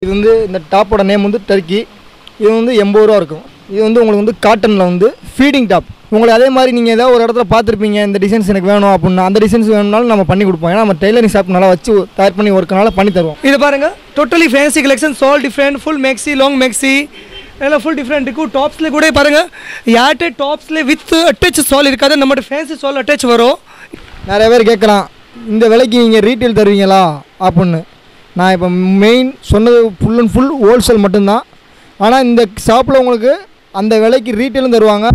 இது வந்து இந்த டாப்போட நேம் வந்து டர்க்கி இது வந்து எண்பது ரூபா இருக்கும் இது வந்து உங்களுக்கு வந்து காட்டனில் வந்து ஃபீடிங் டாப் உங்களுக்கு அதே மாதிரி நீங்கள் ஏதாவது ஒரு இடத்துல பார்த்துருப்பீங்க இந்த டிசைன்ஸ் எனக்கு வேணும் அப்படின்னா அந்த டிசைன்ஸ் வேணும்னாலும் நம்ம பண்ணி கொடுப்போம் ஏன்னா நம்ம டெய்லரிங் ஷாப் நல்லா வச்சு தயார் பண்ணி ஒர்க்கனால பண்ணி தருவோம் இது பாருங்க டோட்டலி ஃபேன்சி கலெக்ஷன் சால் different full maxi long maxi எல்லாம் ஃபுல் டிஃப்ரெண்ட் இருக்கும் டாப்ஸ்ல கூட பாருங்க யார்கிட்ட டாப்ஸ்ல வித் அட்டாச் சால் இருக்காது நம்மகிட்ட ஃபேன்சி சால் அட்டாச் வரும் நிறைய பேர் கேட்கலாம் இந்த விலைக்கு நீங்கள் ரீட்டெயில் தருவீங்களா அப்படின்னு நான் இப்போ மெயின் சொன்னது ஃபுல் அண்ட் ஃபுல் ஹோல்சேல் மட்டும்தான் ஆனால் இந்த ஷாப்பில் உங்களுக்கு அந்த விலைக்கு ரீட்டெயிலும் தருவாங்க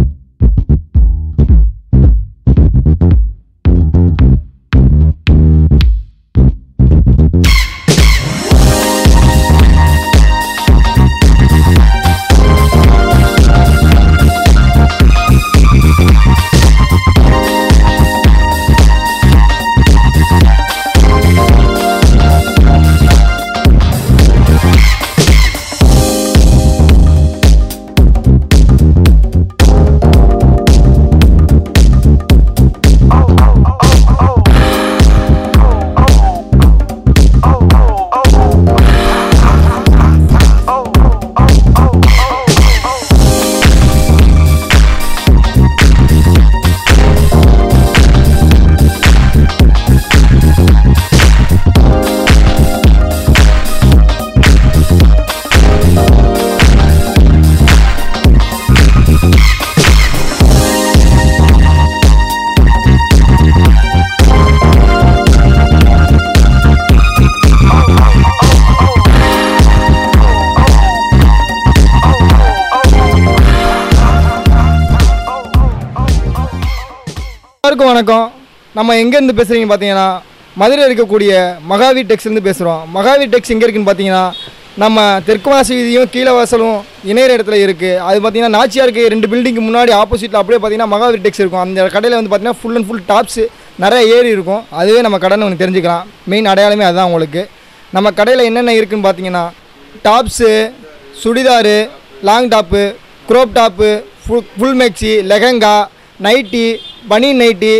எல்லாருக்கும் வணக்கம் நம்ம எங்கேருந்து பேசுகிறீங்க பார்த்தீங்கன்னா மதுரையில் இருக்கக்கூடிய மகாவீர் டெக்ஸ்லேருந்து பேசுகிறோம் மகாவீர் டெக்ஸ் எங்கே இருக்குன்னு பார்த்தீங்கன்னா நம்ம தெற்கு வாசி வீதியும் கீழே வாசலும் இணையிற இடத்துல இருக்குது அது பார்த்தீங்கன்னா நாச்சியாருக்கு ரெண்டு பில்டிங்க்கு முன்னாடி ஆப்போசிட்டில் அப்படியே பார்த்தீங்கன்னா மகாவீர் டெக்ஸ் இருக்கும் அந்த கடையில் வந்து பார்த்தீங்கன்னா ஃபுல் அண்ட் ஃபுல் டாப்ஸு நிறைய ஏரி இருக்கும் அதுவே நம்ம கடைன்னு ஒன்று தெரிஞ்சுக்கலாம் மெயின் அடையாளமே அதுதான் உங்களுக்கு நம்ம கடையில் என்னென்ன இருக்குன்னு பார்த்தீங்கன்னா tops churidar long top crop top full full maxi lehenga nighty பனியன் nighty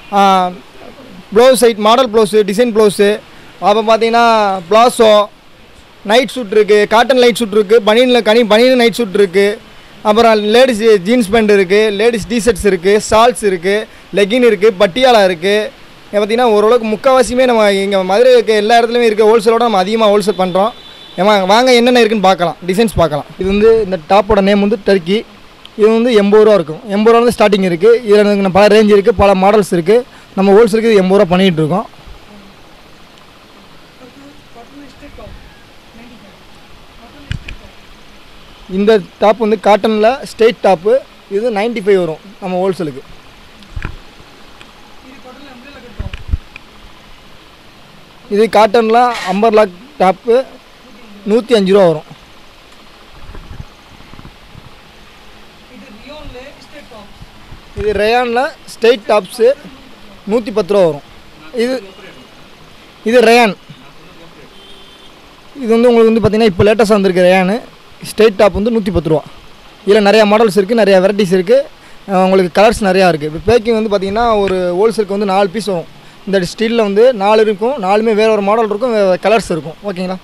blouse side model blouse design blouse அப்புறம் பார்த்தீங்கன்னா ப்ளாசோ நைட் சூட் இருக்குது காட்டன் லைட் சூட் இருக்குது பனியனில் கனி பனியன் நைட் சூட் இருக்குது அப்புறம் லேடிஸ் ஜீன்ஸ் பேண்ட் இருக்குது லேடிஸ் டிஷர்ட்ஸ் இருக்குது ஷால்ட்ஸ் இருக்குது லெகின் இருக்குது பட்டியாலா இருக்குது பார்த்தீங்கன்னா ஓரளவுக்கு முக்கால்வாசியுமே நம்ம இங்கே மதுரை இருக்க எல்லா இடத்துலையுமே இருக்க ஹோல்சேலோட நம்ம அதிகமாக ஹோல்சேல் பண்ணுறோம் ஏமா வாங்க என்னென்ன இருக்குன்னு பார்க்கலாம் டிசைன்ஸ் பார்க்கலாம் இது வந்து இந்த டாப்போட நேம் வந்து டர்க்கி இது வந்து எண்பது ரூபா இருக்கும் எண்பது ரூபா வந்து ஸ்டார்டிங் இருக்குது இதில் வந்து பல ரேஞ்ச் இருக்குது பல மாடல்ஸ் இருக்குது நம்ம ஹோல்சேலுக்கு இது எண்பது ரூபா பண்ணிகிட்டு இருக்கோம் இந்த டாப் வந்து காட்டனில் ஸ்ட்ரெயிட் டாப்பு இது 95 ஃபைவ் வரும் நம்ம ஹோல்சேலுக்கு இது காட்டனில் அம்பர்லா டாப்பு நூற்றி அஞ்சு ரூபா வரும் இது ரேயானில் ஸ்ட்ரெயிட் டாப்ஸு நூற்றி பத்து ரூபா வரும் இது இது ரேயான் இது வந்து உங்களுக்கு வந்து பார்த்தீங்கன்னா இப்போ லேட்டஸ்ட்டாக வந்திருக்கு ரேயானு ஸ்ட்ரெயிட் டாப் வந்து நூற்றி பத்து ரூபா இதில் நிறையா மாடல்ஸ் இருக்குது நிறையா வெரைட்டிஸ் இருக்குது உங்களுக்கு கலர்ஸ் நிறையா இருக்குது இப்போ பேக்கிங் வந்து பார்த்தீங்கன்னா ஒரு ஹோல்சேலுக்கு வந்து நாலு பீஸ் வரும் இந்த ஸ்டீலில் வந்து நாலு இருக்கும் நாலுமே வேறு ஒரு மாடல் இருக்கும் வேறு கலர்ஸ் இருக்கும் ஓகேங்களா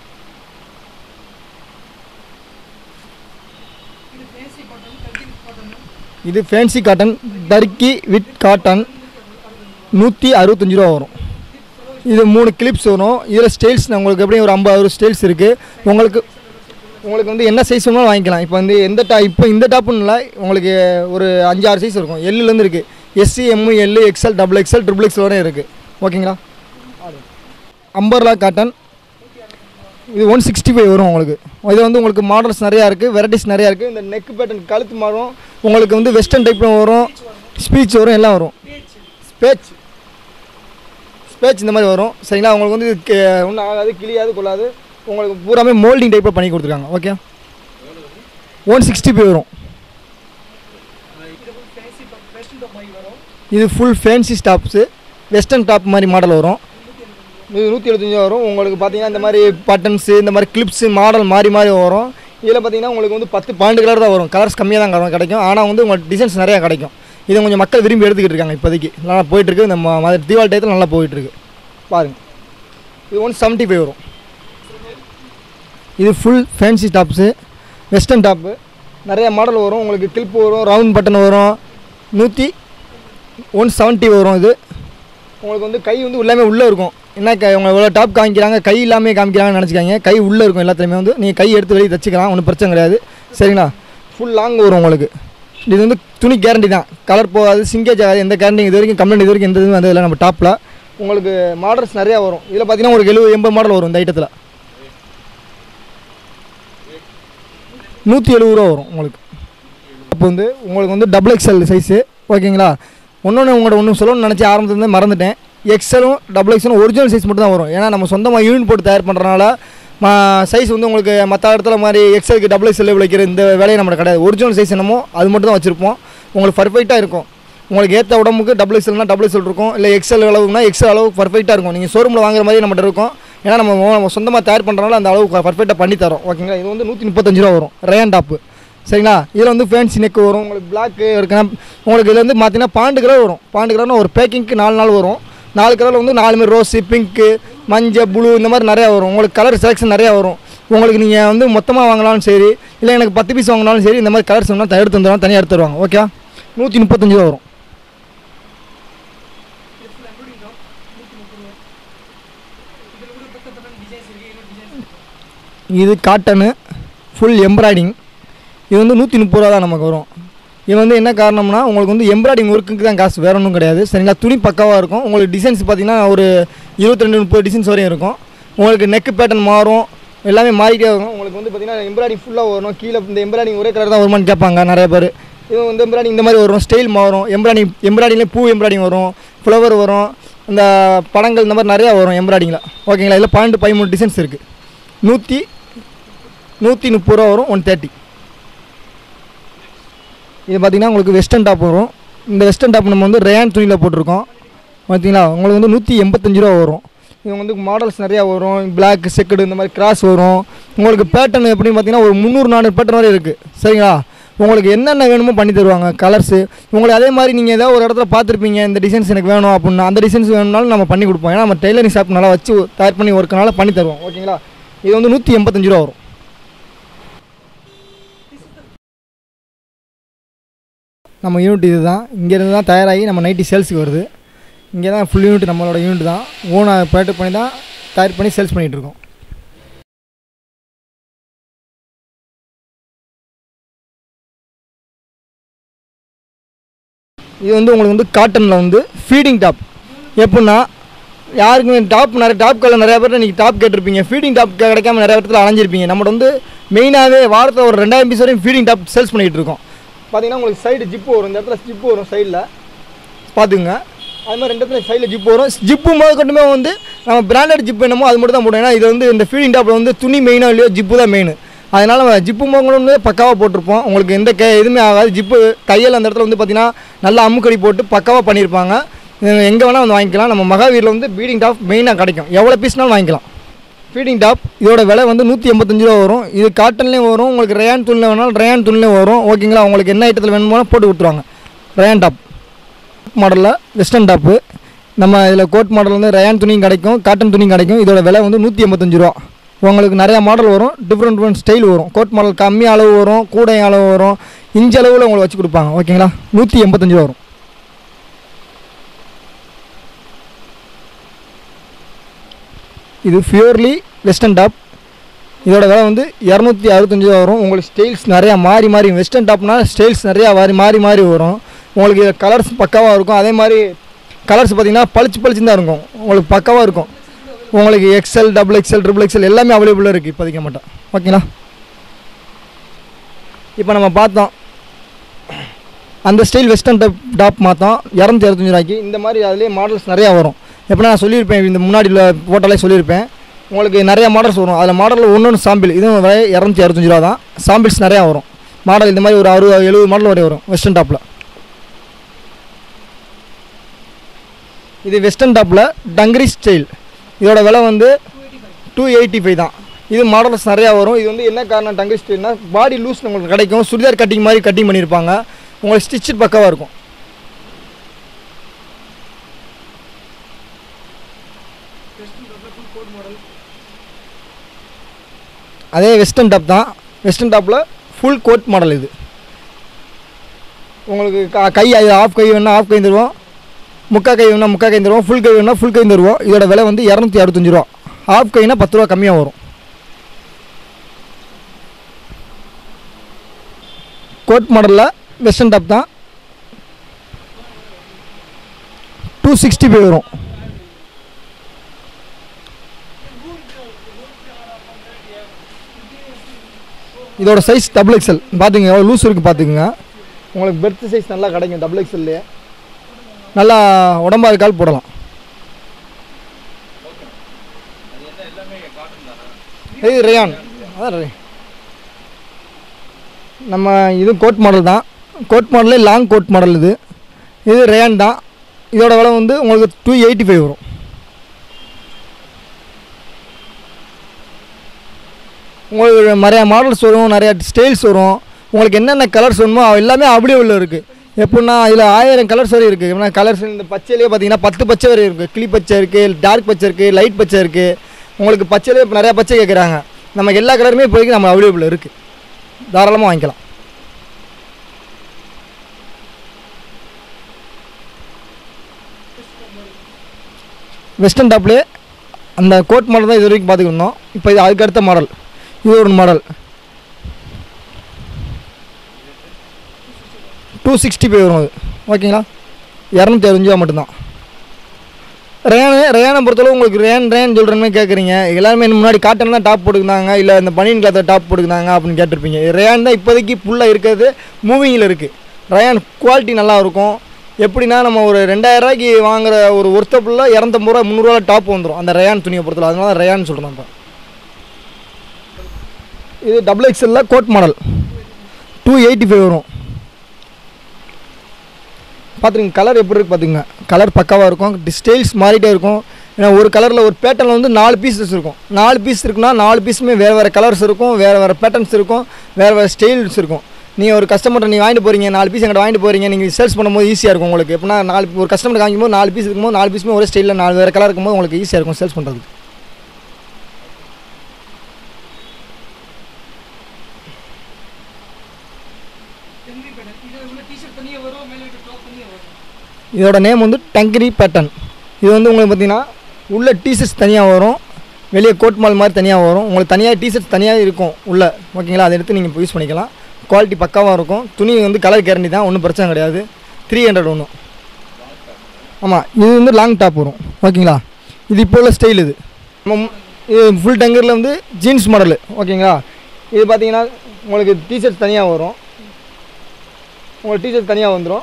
இது fancy cotton Turkey with cotton நூற்றி அறுபத்தஞ்சி ரூபா வரும் இது மூணு கிளிப்ஸ் வரும் இதில் ஸ்டைல்ஸ் உங்களுக்கு எப்படியும் ஒரு ஐம்பது அறுபது ஸ்டைல்ஸ் இருக்குது உங்களுக்கு உங்களுக்கு வந்து என்ன சைஸ் வேணாலும் வாங்கிக்கலாம் இப்போ வந்து எந்த டா இப்போ இந்த டாப்புன்னு இல்லை உங்களுக்கு ஒரு அஞ்சு ஆறு சைஸ் இருக்கும் எல்லுலேருந்து இருக்குது எஸ்சி M L XL double XL triple X வரையும் இருக்குது ஓகேங்களா அம்பர்லா காட்டன் இது ஒன் சிக்ஸ்டி ஃபைவ் வரும் உங்களுக்கு இது வந்து உங்களுக்கு மாடல்ஸ் நிறையா இருக்குது வெரைட்டிஸ் நிறையா இருக்குது இந்த நெக் பேட்டர்ன் கழுத்து மாறும் உங்களுக்கு வந்து வெஸ்டர்ன் டைப்பில் வரும் ஸ்பீச் வரும் எல்லாம் வரும் ஸ்பேச் ஸ்பேச் இந்த மாதிரி வரும் சரிங்களா உங்களுக்கு வந்து இது கே- ஒன்றும் ஆகாது கிளியாது கொள்ளாது உங்களுக்கு பூராமே மோல்டிங் டைப்பில் பண்ணி கொடுத்துருக்காங்க ஓகே ஒன் சிக்ஸ்டி ஃபைவ் வரும் இது ஃபுல் ஃபேன்சி ஸ்டாப்ஸு வெஸ்டர்ன் டாப் மாதிரி மாடல் வரும் இது நூற்றி எழுபத்தஞ்சி வரும் உங்களுக்கு பார்த்தீங்கன்னா இந்த மாதிரி பட்டன்ஸு இந்த மாதிரி கிளிப்ஸு மாடல் மாறி மாறி வரும் இதில் பார்த்தீங்கன்னா உங்களுக்கு வந்து பத்து பன்னெண்டு கலர் தான் வரும் கலர்ஸ் கம்மியாக தான் கிடைக்கும். கிடைக்கும் ஆனால் வந்து உங்களுக்கு டிசைன்ஸ் நிறையா கிடைக்கும் இதை கொஞ்சம் மக்கள் விரும்பி எடுத்துக்கிட்டு இருக்காங்க இப்போதைக்கு நல்லா போயிட்டுருக்கு இந்த ம- ம- தீபாவளி டயத்தில் நல்லா போயிட்டுருக்கு பாருங்கள் இது ஒன் செவன்ட்டி ஃபைவ் வரும் இது full fancy tops western top நிறைய மாடல் வரும் உங்களுக்கு கிளிப்பு வரும் ரவுண்ட் பட்டன் வரும் நூற்றி ஒன் செவன்ட்டி வரும் இது உங்களுக்கு வந்து கை வந்து எல்லாமே உள்ளே இருக்கும் என்ன கை அவங்க இவ்வளோ டாப் காமிக்கிறாங்க கை இல்லாமல் காமிக்கிறாங்கன்னு நினச்சிக்காங்க கை உள்ளே இருக்கும் எல்லாத்துலேயுமே வந்து நீங்கள் கை எடுத்து வெளியே தச்சுக்கலாம் ஒன்றும் பிரச்சனை கிடையாது சரிங்களா ஃபுல் லாங் வரும் உங்களுக்கு இது வந்து துணி கேரண்டி தான் கலர் போகாது சிங்கேஜ் ஆகாது எந்த கேரண்டி இது வரைக்கும் கம்ப்ளைண்ட் இது வரைக்கும் எந்த இதுவும் வந்ததில்லை நம்ம டாப்பில் உங்களுக்கு மாடல்ஸ் நிறையா வரும் இதில் பார்த்தீங்கன்னா உங்களுக்கு எழுபது எண்பது மாடல் வரும் இந்த ஐட்டத்தில் நூற்றி எழுபது ரூபா வரும் உங்களுக்கு இப்போ வந்து உங்களுக்கு வந்து டபுள் எக்ஸ்எல் சைஸு ஓகேங்களா ஒன்று உங்கள்கிட்ட ஒன்று சொல்லணும்னு நினச்சி ஆரம்பத்துலேருந்து மறந்துட்டேன் எக்ஸலும் டபுள் எக்ஸலும் ஒரிஜினல் சைஸ் மட்டும் தான் வரும் ஏன்னா நம்ம சொந்தமாக யூனிட் போட்டு தயார் பண்ணுறனால சைஸ் வந்து உங்களுக்கு மற்ற இடத்துல மாதிரி எக்ஸலுக்கு டபுள் எக்ஸல் விளைக்கிற இந்த வேலையை நம்மளுக்கு கிடையாது ஒரிஜினல் சைஸ் என்னமோ அது மட்டும் தான் வச்சுருப்போம் உங்களுக்கு பர்ஃபெக்டாக இருக்கும் உங்களுக்கு ஏற்ற உடம்புக்கு டபுள் எக்ஸல்னா டபுள் எக்ஸல் இருக்கும் இல்லை எக்ஸல் அளவுனா எக்ஸல் அளவு பர்ஃபெக்டாக இருக்கும் நீங்கள் ஷோரூமில் வாங்குற மாதிரி நம்மகிட்ட இருக்கும் ஏன்னா நம்ம மோ- நம்ம சொந்தமாக தயார் பண்ணுறனால அந்த அளவு பர்ஃபெக்டாக பண்ணி தரோம் ஓகேங்களா இது வந்து நூற்றி முப்பத்தஞ்சு ரூபா வரும் ரேன் டாப்பு சரிங்களா இதில் வந்து ஃபேன்சி நெக் வரும் உங்களுக்கு பிளாக்கு இருக்குன்னா உங்களுக்கு இதில் வந்து பார்த்தீங்கன்னா பாண்டு கலர் வரும் பாண்டு கலர்னா ஒரு பேக்கிங்க்கு நாலு நாள் வரும் நாலு கலரில் வந்து நாலு மாதிரி ரோஸு பிங்க்கு மஞ்சள் ப்ளூ இந்த மாதிரி நிறையா வரும் உங்களுக்கு கலர் செலெக்ஷன் நிறையா வரும் உங்களுக்கு நீங்கள் வந்து மொத்தமாக வாங்கினாலும் சரி இல்லை எனக்கு பத்து பீஸ் வாங்கினாலும் சரி இந்த மாதிரி கலர்ஸ் வேணால் எடுத்து வந்துடுவாங்க தனியாக எடுத்து வருவாங்க ஓகே நூற்றி முப்பத்தஞ்சு ரூபா வரும் இது காட்டனு ஃபுல் எம்ப்ராய்டிங் இது வந்து நூற்றி முப்பது ரூபா தான் நமக்கு வரும் இது வந்து என்ன காரணம்னா உங்களுக்கு வந்து எம்ப்ராய்டிங் ஒர்க்குக்கு தான் காசு வேற ஒன்றும் கிடையாது சரிங்களா துணி பக்காவாக இருக்கும் உங்களுக்கு டிசைன்ஸ் பார்த்தீங்கன்னா ஒரு இருபத்தி ரெண்டு முப்பது டிசைன்ஸ் வரையும் இருக்கும் உங்களுக்கு நெக் பேட்டர்ன் மாறும் எல்லாமே மாறிட்டே வரும் உங்களுக்கு வந்து பார்த்தீங்கன்னா எம்ப்ராய்டிங் ஃபுல்லாக வரும் கீழே இந்த எம்ப்ராய்டிங் ஒரே கலர் தான் வருமான்னு கேட்பாங்க நிறைய பேர் இது வந்து எம்ப்ராய்டிங் இந்த மாதிரி வரும் ஸ்டைல் மாறும் எம்ப்ராய்டிங் எம்ப்ராய்டிங்லேயே பூ எம்ப்ராய்டிங் வரும் ஃப்ளவர் வரும் இந்த படங்கள் இந்த மாதிரி நிறையா வரும் எம்ப்ராய்டிங்கில் ஓகேங்களா இதில் பன்னெண்டு பதிமூணு டிசைன்ஸ் இருக்குது நூற்றி நூற்றி முப்பது ரூபா வரும் ஒன் தேர்ட்டி இது பார்த்தீங்கன்னா உங்களுக்கு வெஸ்டர்ன் டாப் வரும் இந்த வெஸ்டர்ன் டாப் நம்ம வந்து ரேன் துணியில் போட்டிருக்கோம் பார்த்தீங்களா உங்களுக்கு வந்து நூற்றி எண்பத்தஞ்சு ரூபா வரும் இது வந்து மாடல்ஸ் நிறையா வரும் பிளாக் செக்குடு இந்த மாதிரி கிராஸ் வரும் உங்களுக்கு பேட்டர்ன் எப்படின்னு பார்த்தீங்கன்னா ஒரு முந்நூறு நானூறு பேட்டர்ன் வரை இருக்குது சரிங்களா உங்களுக்கு என்னென்ன வேணுமோ பண்ணி தருவாங்க கலர்ஸு உங்களுக்கு அதே மாதிரி நீங்கள் ஏதாவது ஒரு இடத்துல பார்த்துருப்பீங்க இந்த டிசைன்ஸ் எனக்கு வேணும் அப்படின்னா அந்த டிசைன்ஸ் வேணும்னாலும் நம்ம பண்ணி கொடுப்போம் ஏன்னா நம்ம டெய்லரிங் ஷாப் நல்லா வச்சு தயார் பண்ணி ஒர்க்குனால பண்ணி தருவோம் ஓகேங்களா இது வந்து நூற்றி எண்பத்தஞ்சு ரூபா வரும் நம்ம யூனிட் இது தான் இங்கேருந்து தான் தயாராகி நம்ம நைட்டி சேல்ஸுக்கு வருது இங்கே தான் ஃபுல் யூனிட் நம்மளோட யூனிட் தான் ஓனாக பேட்டு பண்ணி தான் தயார் பண்ணி சேல்ஸ் பண்ணிகிட்ருக்கோம் இது வந்து உங்களுக்கு வந்து காட்டனில் வந்து ஃபீடிங் டாப் எப்படின்னா யாருக்குமே டாப் நிறைய டாப் கலர் நிறைய பேர் நீங்கள் டாப் கேட்டிருப்பீங்க ஃபீடிங் டாப் கிடைக்காம நிறைய இடத்துல அலைஞ்சிருப்பீங்க நம்மளோட வந்து மெயினாகவே வாரத்தில் ஒரு ரெண்டாயிரம் பீஸ் வரையும் ஃபீடிங் டாப் சேல்ஸ் பண்ணிகிட்டு இருக்கோம் பார்த்தீங்கன்னா உங்களுக்கு சைடு ஜிப்பு வரும் இந்த இடத்துல ஜிப்பு வரும் சைடில் பார்த்துங்க அது மாதிரி ரெண்டு இடத்துல சைடில் ஜிப்பு வரும் ஜிப்பு முதல் கொண்டுமே வந்து நம்ம பிராண்டட் ஜிப்பு என்னமோ அது மட்டும் தான் போடும் ஏன்னா இது வந்து இந்த ஃபீடிங் டாப்பில் வந்து துணி மெயினாக இல்லையோ ஜிப்பு தான் மெயின் அதனால் நம்ம ஜிப்பு முதல்ல பக்காவாக போட்டிருப்போம் உங்களுக்கு எந்த கே எதுவுமே ஆகாது ஜிப்பு தையல் அந்த இடத்துல வந்து பார்த்தீங்கன்னா நல்லா அம்முக்கடி போட்டு பக்காவாக பண்ணியிருப்பாங்க எங்கே வேணால் வந்து வாங்கிக்கலாம் நம்ம மகாவீரில் வந்து பீடிங் டாப் மெயினாக கிடைக்கும் எவ்வளோ பீஸ்னாலும் வாங்கிக்கலாம் ஃபீடிங் டாப் இதோட விலை வந்து நூற்றி எண்பத்தஞ்சு ரூபா வரும் இது காட்டன்லேயும் வரும் உங்களுக்கு ரேயான் துணியில் வேணாலும் ரேயான் துணிலையும் வரும் ஓகேங்களா உங்களுக்கு என்ன ஐட்டத்தில் வேணுமோ போட்டு கொடுத்துருவாங்க ரேயான் டாப் மாடலில் வெஸ்டர்ன் டாப்பு நம்ம இதில் கோட் மாடல் வந்து ரேயான் துணியும் கிடைக்கும் காட்டன் துணியும் கிடைக்கும் இதோட விலை வந்து நூற்றி எண்பத்தஞ்சு ரூபா உங்களுக்கு நிறையா மாடல் வரும் டிஃப்ரெண்ட் டிஃப்ரெண்ட் ஸ்டைல் வரும் கோட் மாடல் கம்மி அளவு வரும் கூடை அளவு வரும் இன்ச் அளவில் உங்களுக்கு வச்சு கொடுப்பாங்க ஓகேங்களா நூற்றி எண்பத்தஞ்சு ரூபா வரும் இது பியூர்லி வெஸ்டர்ன் டாப் இதோட விலை வந்து இரநூத்தி அறுபத்தஞ்சு ரூபா வரும் உங்களுக்கு ஸ்டைல்ஸ் நிறையா மாறி மாறி வெஸ்டர்ன் டாப்னா ஸ்டைல்ஸ் நிறையா மாறி மாறி மாறி வரும் உங்களுக்கு கலர்ஸ் பக்காவாக இருக்கும் அதே மாதிரி கலர்ஸ் பார்த்தீங்கன்னா பளிச்சு பளிச்சு தான் இருக்கும் உங்களுக்கு பக்காவாக இருக்கும் உங்களுக்கு XL double XL triple XL எல்லாமே அவைலபிளாக இருக்குது இப்போதைக்கு மட்டும் ஓகேங்களா இப்போ நம்ம பார்த்தோம் அந்த ஸ்டைல் வெஸ்டர்ன் டாப் டாப் மாற்றோம் இரநூத்தி அறுபத்தஞ்சு ரூபாய்க்கு இந்த மாதிரி அதுலேயே மாடல்ஸ் நிறையா வரும் எப்படின்னா நான் சொல்லியிருப்பேன் இந்த முன்னாடி உள்ள போட்டோலே சொல்லியிருப்பேன் உங்களுக்கு நிறைய மாடல்ஸ் வரும் அதில் மாடலில் ஒன்று ஒன்று சாம்பிள் இதுவும் விலை இரநூத்தி அறுபத்தஞ்சு ரூபா தான் சாம்பிள்ஸ் நிறையா வரும் மாடல் இந்த மாதிரி ஒரு அறுபது எழுபது மாடல் வரை வரும் வெஸ்டர்ன் டாப்பில் இது வெஸ்டர்ன் டாப்பில் டங்கரி ஸ்டைல் இதோட விலை வந்து டூ எயிட்டி ஃபைவ் தான் இது மாடல்ஸ் நிறையா வரும் இது வந்து என்ன காரணம் டங்கரி ஸ்டைல்னா பாடி லூஸ் உங்களுக்கு கிடைக்கும் சுடிதார் கட்டிங் மாதிரி கட்டிங் பண்ணியிருப்பாங்க உங்களுக்கு ஸ்டிச்சு பக்காவாக இருக்கும் அதே வெஸ்டர்ன் டாப் தான் வெஸ்டர்ன் டாப்பில் ஃபுல் கோட் மாடல் இது உங்களுக்கு க- கை ஆஃப் கை வேணால் ஆஃப் கை தருவோம் முக்கா கை வேணால் முக்கா கை தருவோம் ஃபுல் கை வேணால் ஃபுல் கை தருவோம் இதோட விலை வந்து இரநூத்தி அறுபத்தஞ்சு ரூபா ஆஃப் கைனா பத்து ரூபா கம்மியாக வரும் கோட் மாடலில் வெஸ்டர்ன் டாப் தான் டூ சிக்ஸ்டி ஃபைவ் வரும் இதோட சைஸ் டபுள் எக்ஸல் பார்த்துங்க எவ்வளோ லூஸ் இருக்குது பார்த்துக்குங்க உங்களுக்கு பெர்த் சைஸ் நல்லா கிடைக்கும் டபுள் எக்ஸல்லையே நல்லா உடம்பா இருக்கால் போடலாம் இது ரேயான் அதான் ரே நம்ம இது கோட் மாடல் தான் கோட் மாடலே லாங் கோட் மாடல் இது இது ரேயான் தான் இதோட விலை வந்து உங்களுக்கு டூ எயிட்டி ஃபைவ் வரும் உங்களுக்கு நிறையா மாடல்ஸ் வரும் நிறையா ஸ்டைல்ஸ் வரும் உங்களுக்கு என்னென்ன கலர்ஸ் வேணுமோ அது எல்லாமே அவைலபிள் இருக்குது எப்படின்னா இதில் ஆயிரம் கலர்ஸ் வரை இருக்குது எப்படின்னா கலர்ஸ் இந்த பச்சையிலேயே பார்த்தீங்கன்னா பத்து பச்சை வரை இருக்குது கிளி பச்சை இருக்குது டார்க் பச்சை இருக்குது லைட் பச்சை இருக்குது உங்களுக்கு பச்சையிலே இப்போ நிறையா பச்சை கேட்குறாங்க நமக்கு எல்லா கலருமே இப்போதைக்கு நம்ம அவைலபிள் இருக்குது தாராளமாக வாங்கிக்கலாம் வெஸ்டர்ன் டாப்லேயே அந்த கோட் மாடல் தான் இது வரைக்கும் பார்த்துக்கிருந்தோம் இப்போ இது அதுக்கு அடுத்த மாடல் இது ஒரு மாடல் டூ சிக்ஸ்டி ஃபைவ் வரும் அது ஓகேங்களா இரநூத்தி அறுபஞ்சு ரூபா மட்டும்தான் ரேனு ரேனை பொறுத்தளவு உங்களுக்கு ரேன் ரேன் சொல்கிறேன்னு கேட்குறீங்க எல்லாருமே இன்னும் முன்னாடி காட்டன் தான் டாப் போட்டுக்கினாங்க இல்லை இந்த பனியன் கிளாத்தை டாப் போட்டுக்கினாங்க அப்படின்னு கேட்டிருப்பீங்க ரேன் தான் இப்போதைக்கு ஃபுல்லாக இருக்கிறது மூவிங்கில் இருக்குது ரேன் குவாலிட்டி நல்லா இருக்கும் எப்படின்னா நம்ம ஒரு ரெண்டாயிரம் ரூபாய்க்கு வாங்குற ஒரு ஒருத்தப்புள்ள இரநூத்தம்பது ரூபா முந்நூறுவா டாப் வந்துடும் அந்த ரேயான் துணியை பொறுத்தளவு அதனால தான் ரேயான் சொல்கிறேன் இப்போ இது டபுள் எக்ஸ்எல்ல coat model two eighty five வரும் பார்த்துருங்க கலர் எப்படி இருக்கு பார்த்துங்க கலர் பக்காவாக இருக்கும் ஸ்டைல்ஸ் மாறிட்டே இருக்கும் ஏன்னா ஒரு கலரில் ஒரு பேட்டர்னில் வந்து நாலு பீசஸ் இருக்கும் நாலு பீஸ் இருக்குன்னா நாலு பீஸுமே வேறு வேறு கலர்ஸ் இருக்கும் வேறு வேறு பேட்டர்ன்ஸ் இருக்கும் வேறு வேறு ஸ்டைல்ஸ் இருக்கும் நீங்கள் ஒரு கஸ்டமர்கிட்ட நீங்கள் வாங்கிட்டு போகிறீங்க நாலு பீஸ் எங்கிட்ட வாங்கிட்டு போகிறீங்க நீங்கள் சேல்ஸ் பண்ணும்போது ஈஸியாக இருக்கும் உங்களுக்கு எப்படின்னா நாலு ஒரு கஸ்டமர் வாங்கும்போது நாலு பீஸ் இருக்கும்போது நாலு பீஸுமே ஒரே ஸ்டைலில் நாலு வேறு கலர் இருக்கும்போது உங்களுக்கு ஈஸியாக இருக்கும் சேல்ஸ் பண்ணுறதுக்கு இதோட நேம் வந்து டங்கரி பேட்டர்ன் இது வந்து உங்களுக்கு பார்த்தீங்கன்னா உள்ள டிஷர்ட்ஸ் தனியாக வரும் வெளியே கோட் மால் மாதிரி தனியாக வரும் உங்களுக்கு தனியாக டிஷர்ட்ஸ் தனியாக இருக்கும் உள்ள ஓகேங்களா அதை எடுத்து நீங்கள் யூஸ் பண்ணிக்கலாம் குவாலிட்டி பக்காவாக இருக்கும் துணி வந்து கலர் கேரண்டி தான் ஒன்றும் பிரச்சனை கிடையாது த்ரீ ஹண்ட்ரட் ஒன்றும் ஆமாம் இது வந்து லாங் டாப் வரும் ஓகேங்களா இது இப்போ உள்ள ஸ்டைல் இது நம்ம மு- இது ஃபுல் டங்கரில் வந்து ஜீன்ஸ் மாடலு ஓகேங்களா இது பார்த்தீங்கன்னா உங்களுக்கு டிஷர்ட்ஸ் தனியாக வரும் உங்களுக்கு டிஷர்ட் தனியாக வந்துடும்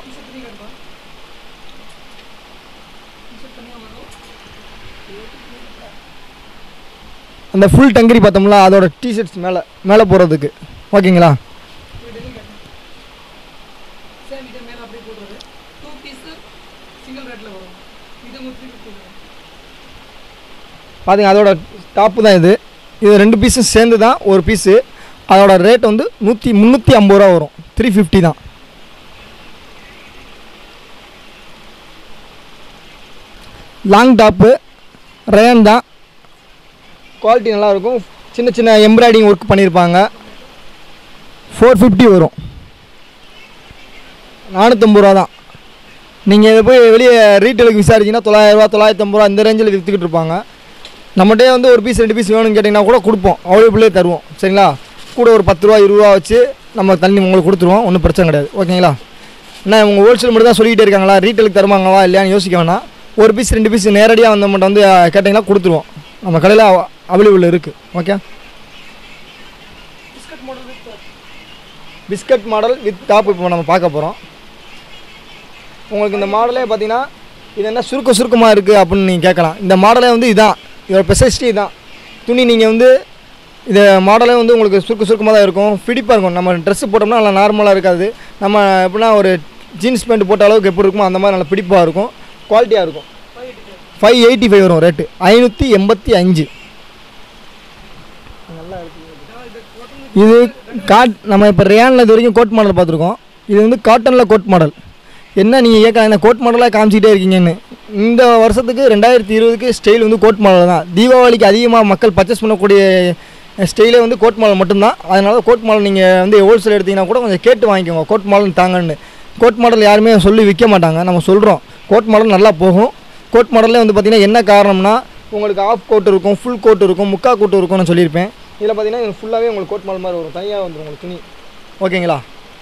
அந்த ஃபுல் டங்கரி பார்த்தோம்ல அதோட டிஷர்ட்ஸ் மேலே மேலே போகிறதுக்கு ஓகேங்களா சேம் இதே மேலே அப்படியே போடுறது டூ பீஸு சிங்கிள் ரேட்டில் வரும் இது உங்களுக்கு த்ரீ ஃபிஃப்டி வரும் பாருங்க அதோட டாப்பு தான் இது இது ரெண்டு பீஸும் சேர்ந்து தான் ஒரு பீஸு அதோட ரேட் வந்து நூற்றி முந்நூற்றி ஐம்பது ரூபா வரும் த்ரீ ஃபிஃப்டி தான் லாங் டாப்பு ரேன் தான் குவாலிட்டி நல்லாயிருக்கும் சின்ன சின்ன எம்ப்ராய்டிங் ஒர்க் பண்ணியிருப்பாங்க ஃபோர் ஃபிஃப்டி வரும் நானூற்றம்பது ரூபா தான் நீங்கள் இதை போய் வெளியே ரீட்டெயிலுக்கு விசாரிச்சிங்கன்னா தொள்ளாயிரரூவா தொள்ளாயிரத்தம்பது ரூபா இந்த ரேஞ்சில் விற்றுக்கிட்டு இருப்பாங்க நம்மகிட்டே வந்து ஒரு பீஸ் ரெண்டு பீஸ் வேணும்னு கேட்டிங்கன்னா கூட கொடுப்போம் அவைலபிளே தருவோம் சரிங்களா கூட ஒரு பத்து ரூபா இருபது ரூபா வச்சு நம்ம தண்ணி உங்களுக்கு கொடுத்துருவோம் ஒன்றும் பிரச்சனை கிடையாது ஓகேங்களா என்ன உங்கள் ஹோல்சேல் மட்டும் தான் சொல்லிக்கிட்டே இருக்காங்களா ரீட்டெயிலுக்கு தருவாங்களா இல்லையான்னு யோசிக்க வேணாம் ஒரு பீஸ் ரெண்டு பீஸ் நேரடியாக வந்து மட்டும் வந்து அஹ், கேட்டிங்கன்னா கொடுத்துருவோம் நம்ம கடையில் அவைலபிள் இருக்குது okay biscuit model with biscuit model with top இப்போ நம்ம பார்க்க போகிறோம் உங்களுக்கு இந்த மாடலே பார்த்தீங்கன்னா இது என்ன சுருக்க சுருக்கமாக இருக்குது அப்படின்னு நீங்கள் கேட்கலாம் இந்த மாடலே வந்து இதான் இதோட ஸ்பெஷலிஸ்டி இதான் துணி நீங்கள் வந்து இந்த மாடலே வந்து உங்களுக்கு சுருக்க சுருக்கமாக தான் இருக்கும் ஃபிடிப்பாக இருக்கும் நம்ம ட்ரெஸ்ஸு போட்டோம்னா நல்லா நார்மலாக இருக்காது நம்ம எப்படின்னா ஒரு ஜீன்ஸ் பேண்ட் போட்ட அளவுக்கு எப்படி இருக்குமோ அந்த மாதிரி நல்லா பிடிப்பாக இருக்கும் குவாலிட்டியாக இருக்கும் ஃபைவ் எயிட்டி ஃபைவ் வரும் ரேட்டு ஐநூற்றி எண்பத்தி அஞ்சு இது காட் நம்ம இப்போ ரேனில் இது வரைக்கும் கோட் மாடல் பார்த்துருக்கோம் இது வந்து காட்டனில் கோட் மாடல் என்ன நீங்கள் கேட்கலாம் என்ன கோட் மாடலாக காமிச்சிக்கிட்டே இருக்கீங்கன்னு இந்த வருஷத்துக்கு ரெண்டாயிரத்தி இருபதுக்கு ஸ்டைல் வந்து கோட் மாடல் தான் தீபாவளிக்கு அதிகமாக மக்கள் பர்ச்சேஸ் பண்ணக்கூடிய ஸ்டைலே வந்து கோட் மாடல் மட்டும்தான் அதனால கோட் மாடல் நீங்கள் வந்து ஹோல்சேல் எடுத்தீங்கன்னா கூட கொஞ்சம் கேட்டு வாங்கிக்கோங்க கோட் மாடல் தாங்கன்னு கோட் மாடல் யாருமே சொல்லி விற்க மாட்டாங்க நம்ம சொல்கிறோம் கோட் மாடல் நல்லா போகும் கோட் மாடல்லே வந்து பார்த்திங்கன்னா என்ன காரணம்னா உங்களுக்கு ஆஃப் கோட் இருக்கும் ஃபுல் கோட் இருக்கும் முக்கா கோட் இருக்கும்னு சொல்லியிருப்பேன் இதில் பார்த்தீங்கன்னா ஃபுல்லாகவே உங்களுக்கு கோட் மாடல் மாதிரி வரும் தனியாக வந்துடும் உங்களுக்கு துணி ஓகேங்களா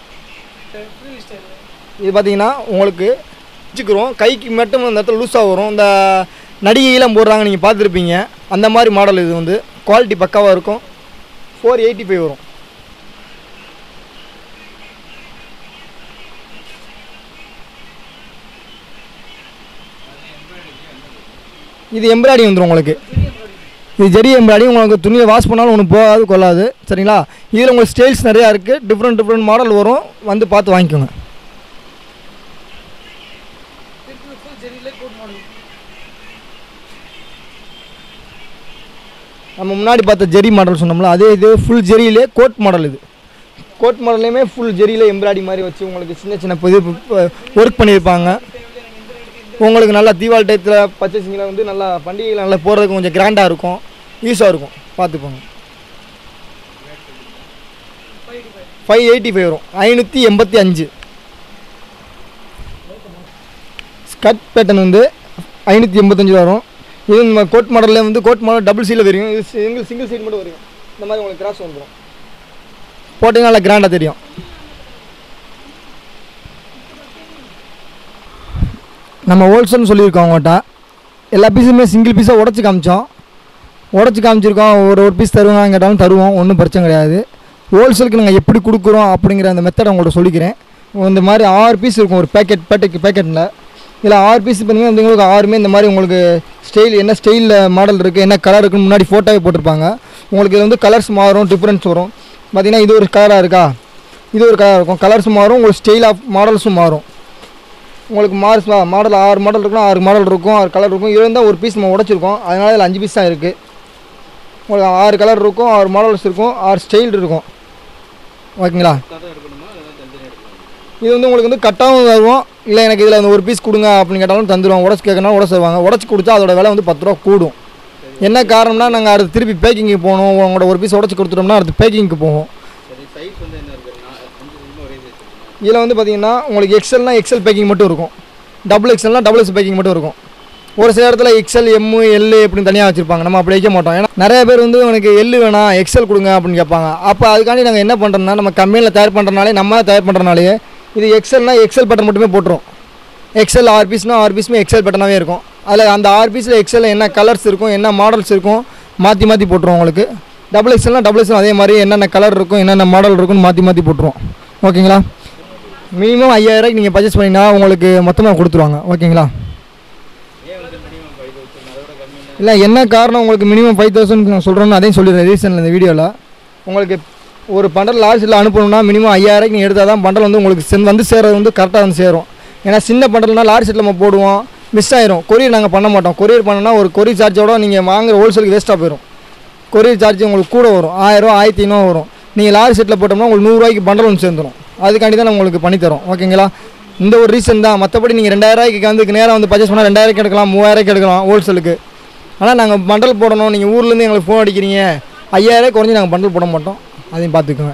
இது பார்த்தீங்கன்னா உங்களுக்கு வச்சுக்கிறோம் கைக்கு மட்டும் அந்த இடத்துல லூஸாக வரும் இந்த நடிகையெல்லாம் போடுறாங்க நீங்கள் பார்த்துருப்பீங்க அந்த மாதிரி மாடல் இது வந்து குவாலிட்டி பக்காவாக இருக்கும் ஃபோர் எயிட்டி ஃபைவ் வரும் இது எம்ப்ராய்டி வந்துடும் உங்களுக்கு இது ஜெரி எம்ப்ராய்டி உங்களுக்கு துணியை வாஷ் பண்ணாலும் ஒன்று போகாது கொள்ளாது சரிங்களா இதில் உங்களுக்கு ஸ்டைல்ஸ் நிறையா இருக்குது டிஃப்ரெண்ட் டிஃப்ரெண்ட் மாடல் வரும் வந்து பார்த்து வாங்கிக்கோங்க நம்ம முன்னாடி பார்த்த ஜெரி மாடல் சொன்னோம்ல அதே இது ஃபுல் ஜெரியிலே கோட் மாடல் இது கோட் மாடல்லையுமே ஃபுல் ஜெரியில் எம்ப்ராய்டி மாதிரி வச்சு உங்களுக்கு சின்ன சின்ன புது ஒர்க் பண்ணியிருப்பாங்க உங்களுக்கு நல்லா தீபாவளி டயத்தில் பர்ச்சேசிங்கில் வந்து நல்லா பண்டிகையில் நல்லா போடுறதுக்கு கொஞ்சம் கிராண்டாக இருக்கும் யூஸாக இருக்கும் பார்த்துப்போங்க ஃபைவ் எயிட்டி ஃபைவ் வரும் ஐநூற்றி எண்பத்தி அஞ்சு ஸ்கட் பேட்டர்ன் வந்து ஐநூற்றி எண்பத்தஞ்சு வரும் இது நம்ம கோட் மாடலில் வந்து கோட் மாடல் டபுள் சீல வரும் இது சிங்கிள் சிங்கிள் சீட் மட்டும் வரும் இந்த மாதிரி உங்களுக்கு கிராஸ் வந்துடும் போட்டிங்கன்னா நல்லா கிராண்டாக தெரியும் நம்ம ஹோல்சேல்னு சொல்லியிருக்கோம் அவங்ககிட்ட எல்லா பீஸுமே சிங்கிள் பீஸாக உடச்சி காமிச்சோம் உடச்சி காமிச்சிருக்கோம் ஒரு ஒரு பீஸ் தருவாங்க கேட்டாலும் தருவோம் ஒன்றும் பிரச்சனை கிடையாது ஹோல்சேலுக்கு நாங்கள் எப்படி கொடுக்குறோம் அப்படிங்கிற அந்த மெத்தடை உங்கள்கிட்ட சொல்லிக்கிறேன் இந்த மாதிரி ஆறு பீஸ் இருக்கும் ஒரு பேக்கெட் பேக்கெட் பேக்கெட்டில் இதில் ஆறு பீஸ் பார்த்தீங்கன்னா வந்து உங்களுக்கு ஆறுமே இந்த மாதிரி உங்களுக்கு ஸ்டைல் என்ன ஸ்டைலில் மாடல் இருக்குது என்ன கலர் இருக்குன்னு முன்னாடி ஃபோட்டோவே போட்டிருப்பாங்க உங்களுக்கு இது வந்து கலர்ஸ் மாறும் டிஃப்ரென்ஸ் வரும் பார்த்தீங்கன்னா இது ஒரு கலராக இருக்கா இது ஒரு கலராக இருக்கும் கலர்ஸ் மாறும் உங்களுக்கு ஸ்டைல் ஆஃப் மாடல்ஸும் மாறும் உங்களுக்கு மார்ஸ் மாடல் ஆறு மாடல் இருக்கும் ஆறு மாடல் இருக்கும் ஆறு கலர் இருக்கும் இதுல தான் ஒரு பீஸ் நம்ம உடச்சிருக்கோம் அதனால் இதில் அஞ்சு பீஸ் தான் இருக்குது உங்களுக்கு ஆறு கலர் இருக்கும் ஆறு மாடல்ஸ் இருக்கும் ஆறு ஸ்டைல் இருக்கும் ஓகேங்களா இது வந்து உங்களுக்கு வந்து கட்டாகவும் தருவோம் இல்லை எனக்கு இதில் அந்த ஒரு பீஸ் கொடுங்க அப்படின்னு கேட்டாலும் தந்துடுவோம் உடச்சி கேட்கணும் உடச்சு தருவாங்க உடச்சி கொடுத்தா அதோட விலை வந்து பத்து ரூபா கூடும் என்ன காரணம்னா நாங்கள் அடுத்து திருப்பி பேக்கிங்க்கு போகணும் உங்களோட ஒரு பீஸ் உடச்சி கொடுத்துட்டோம்னா அடுத்து பேக்கிங்க்கு போகும் இதில் வந்து பார்த்தீங்கன்னா உங்களுக்கு எக்ஸல்னா எக்ஸல் பேக்கிங் மட்டும் இருக்கும் டபுள் எக்ஸல்னா டபுள் எக்ஸ் பேக்கிங் மட்டும் இருக்கும் ஒரு சில இடத்துல எக்ஸல் எம்மு எல்லு அப்படின்னு தனியாக வச்சுருப்பாங்க நம்ம அப்படி வைக்க மாட்டோம் ஏன்னா நிறைய பேர் வந்து எனக்கு எள்ளு வேணாம் எக்ஸல் கொடுங்க அப்படின்னு கேட்பாங்க அப்போ அதுக்காண்டி நாங்கள் என்ன பண்ணுறோம்னா நம்ம கம்பெனியில் தயார் பண்ணுறனாலே நம்ம தயார் பண்ணுறனாலே இது எக்ஸல்னா எக்ஸல் பட்டன் மட்டுமே போட்டுரும் எக்ஸல் ஆறு பீஸ்னால் ஆறு பீஸுமே எக்ஸல் பட்டனாகவே இருக்கும் அதில் அந்த ஆறு பீஸில் எக்ஸலில் என்ன கலர்ஸ் இருக்கும் என்ன மாடல்ஸ் இருக்கும் மாற்றி மாற்றி போட்டுருவோம் உங்களுக்கு டபுள் எக்ஸல்னா டபுள் எக்ஸல் அதே மாதிரி என்னென்ன கலர் இருக்கும் என்னென்ன மாடல் இருக்கும்னு மாற்றி மாற்றி போட்டுருவோம் ஓகேங்களா மினிமம் ஐயாயிரூவாய்க்கு நீங்கள் பர்ச்சேஸ் பண்ணிங்கன்னா உங்களுக்கு மொத்தமாக கொடுத்துருவாங்க ஓகேங்களா இல்லை என்ன காரணம் உங்களுக்கு மினிமம் ஃபைவ் தௌசண்ட் நான் சொல்கிறேன்னு அதையும் சொல்லிடுறேன் ரீசனில் இந்த வீடியோவில் உங்களுக்கு ஒரு பண்டல் லார்ஜில் அனுப்பணும்னா மினிமம் ஐயாயிரூவாய்க்கு நீங்கள் எடுத்தால் தான் பண்டல் வந்து உங்களுக்கு சென் வந்து சேரது வந்து கரெக்டாக வந்து சேரும் ஏன்னா சின்ன பண்டல்னா லாரி செட்டில் நம்ம போடுவோம் மிஸ் ஆயிரும் கொரியர் நாங்கள் பண்ண மாட்டோம் கொரியர் பண்ணோன்னா ஒரு கொரியர் சார்ஜோட நீங்கள் வாங்குற ஹோல்சேலுக்கு வேஸ்ட்டாக போயிடும் கொரியர் சார்ஜ் உங்களுக்கு கூட வரும் ஆயிரரூவா ஆயிரத்தி ஐநூறு வரும் நீங்கள் லாரி செட்டில் போட்டோம்னா உங்களுக்கு நூறுரூவாய்க்கு பண்டல் வந்து சேர்ந்துடும் அதுக்காண்டி தான் நான் உங்களுக்கு பண்ணித்தரோம் ஓகேங்களா இந்த ஒரு ரீசன் தான் மற்றபடி நீங்கள் ரெண்டாயிரூவாய்க்கு வந்து நேராக வந்து பர்ச்சேஸ் பண்ணால் ரெண்டாயிரம் எடுக்கலாம் மூவாயிரம் எடுக்கலாம் ஹோல்சேலுக்கு ஆனால் நாங்கள் பண்டல் போடணும் நீங்கள் ஊர்லேருந்து எங்களுக்கு ஃபோன் அடிக்கிறீங்க ஐயாயிரம் குறைஞ்சி நாங்கள் பண்டல் போட மாட்டோம் அதையும் பார்த்துக்கோங்க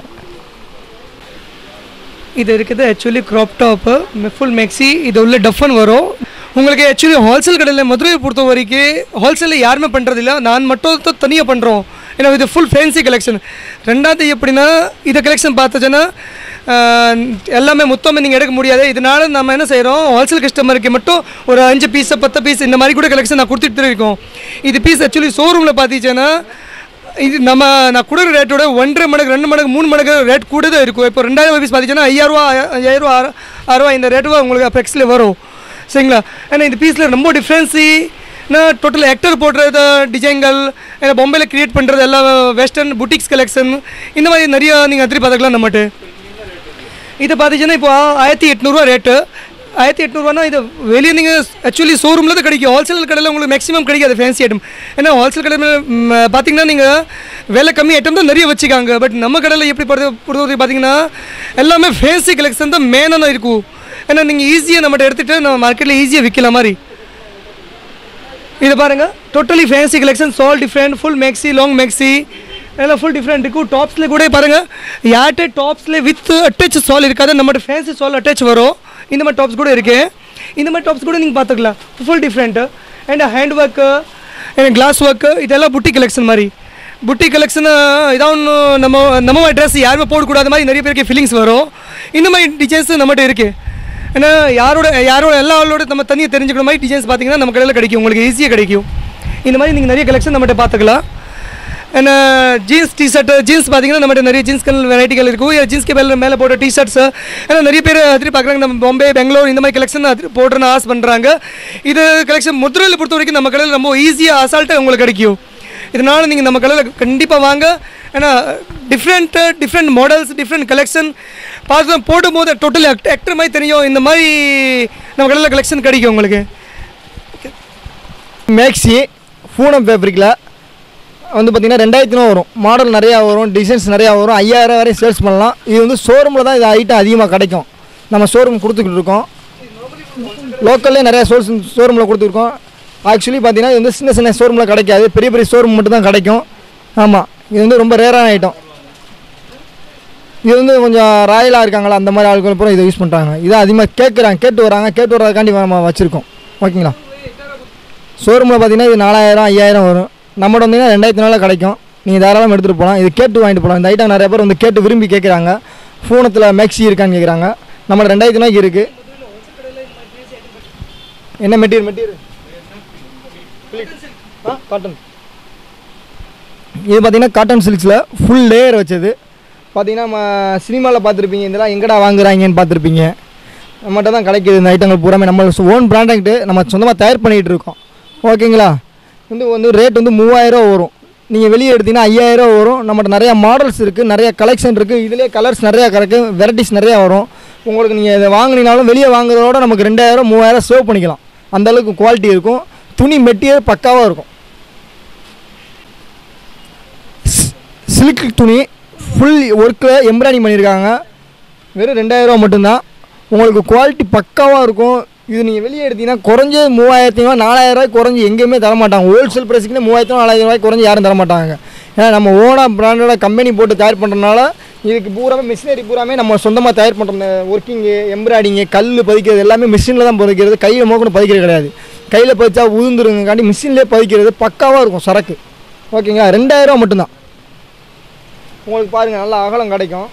இது இருக்குது actually crop top full maxi இது உள்ள டஃபன் வரும் உங்களுக்கு ஆக்சுவலி ஹோல்சேல் கடையில் மதுரையை பொறுத்த வரைக்கும் ஹோல்சேலில் யாருமே பண்ணுறதில்ல நான் மட்டும் தான் தனியாக பண்ணுறோம் ஏன்னா இது ஃபுல் ஃபேன்சி கலெக்ஷன் ரெண்டாவது எப்படின்னா இந்த கலெக்ஷன் பார்த்துச்சுன்னா ஆஹ், எல்லாமே மொத்தமே நீங்கள் எடுக்க முடியாது இதனால நம்ம என்ன செய்கிறோம் ஹோல்சேல் கஸ்டமருக்கு மட்டும் ஒரு அஞ்சு பீஸ் பத்து பீஸ் இந்த மாதிரி கூட கலெக்ஷன் நான் கொடுத்துட்டு இருக்கோம் இது பீஸ் ஆக்சுவலி ஷோரூமில் பார்த்தீங்கன்னா இது நம்ம நான் கொடுக்குற ரேட்டோட ஒன்றரை மடங்கு ரெண்டு மடங்கு மூணு மடங்கு ரேட் கூட தான் இருக்கும் இப்போ ரெண்டாயிரம் பீஸ் பார்த்தீங்கன்னா ஐயாயிரரூவா ஐயாயிரரூவா ஆறுரூவா இந்த ரேட்டு உங்களுக்கு ஃப்ளெக்ஸில் வரும் சரிங்களா ஏன்னா இந்த பீஸில் ரொம்ப டிஃப்ரென்ஸி நான் டோட்டல் ஆக்டர் போடுறது டிசைன்கள் ஏன்னா பொம்பையில் க்ரியேட் பண்ணுறது எல்லாம் வெஸ்டர்ன் புட்டிக்ஸ் கலெக்ஷன் இந்த மாதிரி நிறைய நீங்கள் அதிரி பார்த்துக்கலாம் நம்மகிட்ட இது பார்த்தீங்கன்னா இப்போ ஆயிரத்தி எட்நூறுவா ரேட்டு ஆயிரத்தி எட்நூறுவானா இது வெளியே நீங்கள் ஆக்சுவலி ஷோரூமில் தான் கிடைக்கும் ஹோல்சேல் கடையில் உங்களுக்கு மேக்ஸிமம் கிடைக்காது ஃபேன்சி ஐட்டம் ஏன்னா ஹோல்சேல் கடையில் ம், பார்த்தீங்கன்னா நீங்கள் விலை கம்மி ஐட்டம் தான் நிறைய வச்சுக்காங்க பட் நம்ம கடையில் எப்படி பொறுத்த பொறுத்தவரைக்கும் பார்த்தீங்கன்னா எல்லாமே ஃபேன்சி கலெக்ஷன் தான் மேனாக இருக்கும் ஏன்னா நீங்கள் ஈஸியாக நம்மகிட்ட எடுத்துகிட்டு நம்ம மார்க்கெட்டில் ஈஸியாக விற்கலாம் மாதிரி இது பாருங்க டோட்டலி ஃபேன்சி கலெக்ஷன் சால் different full maxi long maxi எல்லாம் ஃபுல் டிஃப்ரெண்ட் இருக்கும் டாப்ஸில் கூட பாருங்கள் யார்கிட்ட டாப்ஸில் வித் அட்டாச் சால் இருக்காது நம்மகிட்ட ஃபேன்சி சால் அட்டாச் வரும் இந்த மாதிரி டாப்ஸ் கூட இருக்கு இந்த மாதிரி டாப்ஸ் கூட நீங்கள் பார்த்துக்கலாம் full different and hand work and glass work இதெல்லாம் புட்டி கலெக்ஷன் மாதிரி புட்டி கலெக்ஷன் இதான் ஒன்று நம்ம நம்ம ட்ரெஸ் யாருமே போடக்கூடாத மாதிரி நிறைய பேருக்கு ஃபீலிங்ஸ் வரும் இந்த மாதிரி டிசைன்ஸ் நம்மகிட்ட இருக்குது ஏன்னா யாரோட யாரோட எல்லா ஆளோட நம்ம தனியாக தெரிஞ்சுக்கிற மாதிரி டிசைன்ஸ் பார்த்தீங்கன்னா நம்ம கடையில் கிடைக்கும் உங்களுக்கு ஈஸியாக கிடைக்கும் இந்த மாதிரி நீங்கள் நிறைய கலெக்ஷன் நம்மகிட்ட பார்த்துக்கலாம் என்ன ஜீன்ஸ் டிஷர்ட் ஜீன்ஸ் பார்த்தீங்கன்னா நம்மகிட்ட நிறைய ஜீன்ஸ்கள் வெரைட்டிகள் இருக்கும் ஜீன்ஸ்க்கு மேலே மேலே போட்ட டிஷர்ட்ஸ் ஏன்னா நிறைய பேர் அதிரி பார்க்குறாங்க நம்ம பாம்பே பெங்களூர் இந்த மாதிரி கலெக்ஷன் அதிரி போடுறன்னு ஆசை பண்ணுறாங்க இது கலெக்ஷன் முதிரையில் பொறுத்த வரைக்கும் நம்ம கடையில் ரொம்ப ஈஸியாக அசால்ட்டாக உங்களுக்கு கிடைக்கும் இதனால் நீங்கள் நம்ம கடையில் கண்டிப்பாக வாங்க ஏன்னா different different models different collection பார்த்து போடும் போது டோட்டலி ஆக்டர் மாதிரி தெரியும் இந்த மாதிரி நம்ம கடையில் கலெக்ஷன் கிடைக்கும் உங்களுக்கு மேக்ஸி பூனம் ஃபேப்ரிக்கில் வந்து பார்த்திங்கன்னா ரெண்டாயிரத்தி நூறு வரும் மாடல் நிறையா வரும் டிசைன்ஸ் நிறையா வரும் ஐயாயிரம் வரையும் சேல்ஸ் பண்ணலாம் இது வந்து ஷோரூமில் தான் இது ஐட்டம் அதிகமாக கிடைக்கும் நம்ம ஷோரூம் கொடுத்துக்கிட்டு இருக்கோம் லோக்கல்லே நிறையா சோர்ஸ் ஷோரூமில் கொடுத்துருக்கோம் ஆக்சுவலி பார்த்தீங்கன்னா இது வந்து சின்ன சின்ன ஷோரூமில் கிடைக்காது பெரிய பெரிய ஷோரூம் மட்டும் தான் கிடைக்கும் ஆமாம் இது வந்து ரொம்ப ரேரான ஐட்டம் இது வந்து கொஞ்சம் ராயலாக இருக்காங்களா அந்த மாதிரி ஆட்கள் பூரா இதை யூஸ் பண்ணுறாங்க இதை அதிகமாக கேட்குறாங்க கேட்டு வராங்க கேட்டு வர்றதுக்காண்டி நம்ம வச்சுருக்கோம் ஓகேங்களா ஷோரூமில் பார்த்தீங்கன்னா இது நாலாயிரம் ஐயாயிரம் வரும் நம்மகிட்ட வந்தீங்கன்னா ரெண்டாயிரத்தி நாளில் கிடைக்கும் நீங்கள் தாராளமாக எடுத்துகிட்டு போகலாம் இது கேட்டு வாங்கிட்டு போகலாம் இந்த ஐட்டம் நிறைய பேர் வந்து கேட்டு விரும்பி கேட்குறாங்க ஃபோனத்தில் மேக்ஸி இருக்கான்னு கேட்குறாங்க நம்ம ரெண்டாயிரத்தி ரூபாய்க்கு இருக்குது என்ன மெட்டீரியல் மெட்டீரியல் ஆ காட்டன் இது பார்த்தீங்கன்னா காட்டன் சில்க்ஸில் ஃபுல் லேயர் வச்சது பார்த்தீங்கன்னா நம்ம சினிமாவில் பார்த்துருப்பீங்க இதெல்லாம் எங்கடா வாங்குறாங்கன்னு பார்த்துருப்பீங்க நம்மகிட்ட தான் கிடைக்குது இந்த ஐட்டங்கள் பூராமே நம்ம ஓன் ப்ராடக்ட்டு நம்ம சொந்தமாக தயார் பண்ணிகிட்டு இருக்கோம் ஓகேங்களா வந்து வந்து ரேட் வந்து மூவாயிரம் வரும் நீங்கள் வெளியே எடுத்தீங்கன்னா ஐயாயிரம் வரும் நம்மகிட்ட நிறையா மாடல்ஸ் இருக்குது நிறைய கலெக்ஷன் இருக்குது இதுலேயே கலர்ஸ் நிறையா கிடைக்கு வெரைட்டிஸ் நிறையா வரும் உங்களுக்கு நீங்கள் இதை வாங்குனீங்கனாலும் வெளியே வாங்குறதோட நமக்கு ரெண்டாயிரம் மூவாயிரம் சேவ் பண்ணிக்கலாம் அந்த அளவுக்கு குவாலிட்டி இருக்கும் துணி மெட்டீரியல் பக்காவாக இருக்கும் சில்க் துணி ஃபுல் ஒர்க்கில் எம்ப்ராய்டிங் பண்ணியிருக்காங்க வெறும் ரெண்டாயிரரூவா மட்டும்தான் உங்களுக்கு குவாலிட்டி பக்காவாக இருக்கும் இது நீங்கள் வெளியே எடுத்தீங்கன்னா குறைஞ்ச மூவாயிரத்தி ரூபா நாலாயிரரூவாய்க்கு குறைஞ்சி எங்கேயுமே தர மாட்டாங்க ஹோல்சேல் ப்ரைஸுக்குன்னு மூவாயிரத்தி நாலாயிரம் ரூபாய்க்கு குறைஞ்சி யாரும் தர மாட்டாங்க ஏன்னா நம்ம ஓனாக பிராண்டோட கம்பெனி போட்டு தயார் பண்ணுறதுனால இதுக்கு பூராமே மிஷினரி பூராமே நம்ம சொந்தமாக தயார் பண்ணுற ஒர்க்கிங்கு எம்ப்ராய்டிங்கு கல் பதிக்கிறது எல்லாமே மிஷினில் தான் பதிக்கிறது கையில் மோக்கணும் பதிக்கிறது கிடையாது கையில் பதிச்சா உதிர்ந்துருங்காண்டி மிஷின்லேயே பதிக்கிறது பக்காவாக இருக்கும் சரக்கு ஓகேங்களா ரெண்டாயிரரூவா மட்டும்தான் உங்களுக்கு பாருங்கள் நல்லா அகலம் கிடைக்கும்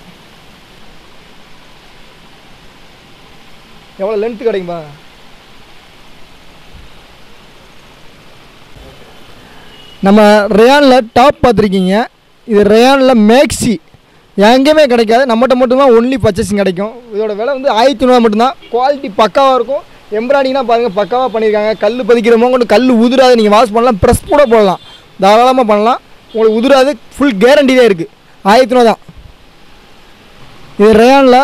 எவ்வளோ லென்த்து கிடைக்கும் பாருங்க நம்ம ரேயானில் டாப் பார்த்துருக்கீங்க இது ரேயானில் மேக்ஸி எங்கேயுமே கிடைக்காது நம்மகிட்ட மட்டும்தான் ஒன்லி பர்ச்சேசிங் கிடைக்கும் இதோட விலை வந்து ஆயிரத்தி நூறுவா மட்டும்தான் குவாலிட்டி பக்காவாக இருக்கும் எம்ப்ராய்டிங்னா பாருங்கள் பக்காவாக பண்ணியிருக்காங்க கல் பதிக்கிறமோ கொண்டு கல் உதிராது நீங்கள் வாஷ் பண்ணலாம் ப்ரெஸ் கூட போடலாம் தாராளமாக பண்ணலாம் உங்களுக்கு உதிராது ஃபுல் கேரண்டி தான் இருக்குது ஆயிரத்தி நூறு தான் இது ரேயானில்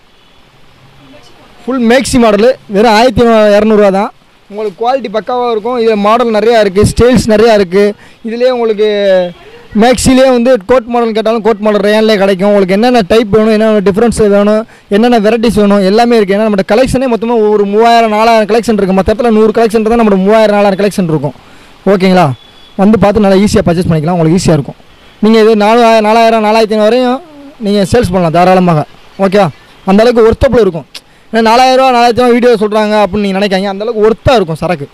ஃபுல் மேக்ஸி மாடலு வெறும் ஆயிரத்தி இரநூறுவா தான் உங்களுக்கு குவாலிட்டி பக்காவாக இருக்கும் இதில் மாடல் நிறையா இருக்குது ஸ்டைல்ஸ் நிறையா இருக்குது இதுலேயே உங்களுக்கு மேக்ஸிலே வந்து கோட் மாடல் கேட்டாலும் கோட் மாடல் ரேன்லேயே கிடைக்கும் உங்களுக்கு என்னென்ன டைப் வேணும் என்னென்ன டிஃப்ரென்ஸ் வேணும் என்னென்ன வெரைட்டிஸ் வேணும் எல்லாமே இருக்குது ஏன்னா நம்ம கலெக்ஷனே மொத்தமாக ஒரு மூவாயிரம் நாலாயிரம் கலெக்ஷன் இருக்குது மற்ற இடத்துல நூறு கலெக்ஷன் தான் நம்ம மூவாயிரம் நாலாயிரம் கலெக்ஷன் இருக்கும் ஓகேங்களா வந்து பார்த்து நல்லா ஈஸியாக பர்ச்சேஸ் பண்ணிக்கலாம் உங்களுக்கு ஈஸியாக இருக்கும் நீங்கள் இது நாலாயிரம் நாலாயிரம் நாலாயிரத்தி ஐநூறு வரையும் நீங்கள் சேல்ஸ் பண்ணலாம் தாராளமாக ஓகேவா அந்த அளவுக்கு ஒர்த்தபிள் இருக்கும் ஏன்னா நாலாயிரரூவா நாலாயிரத்தி ரூபா வீடியோ சொல்கிறாங்க அப்படின்னு நீங்கள் நினைக்காங்க அந்த அளவுக்கு ஒர்த்தாக இருக்கும் சரக்கு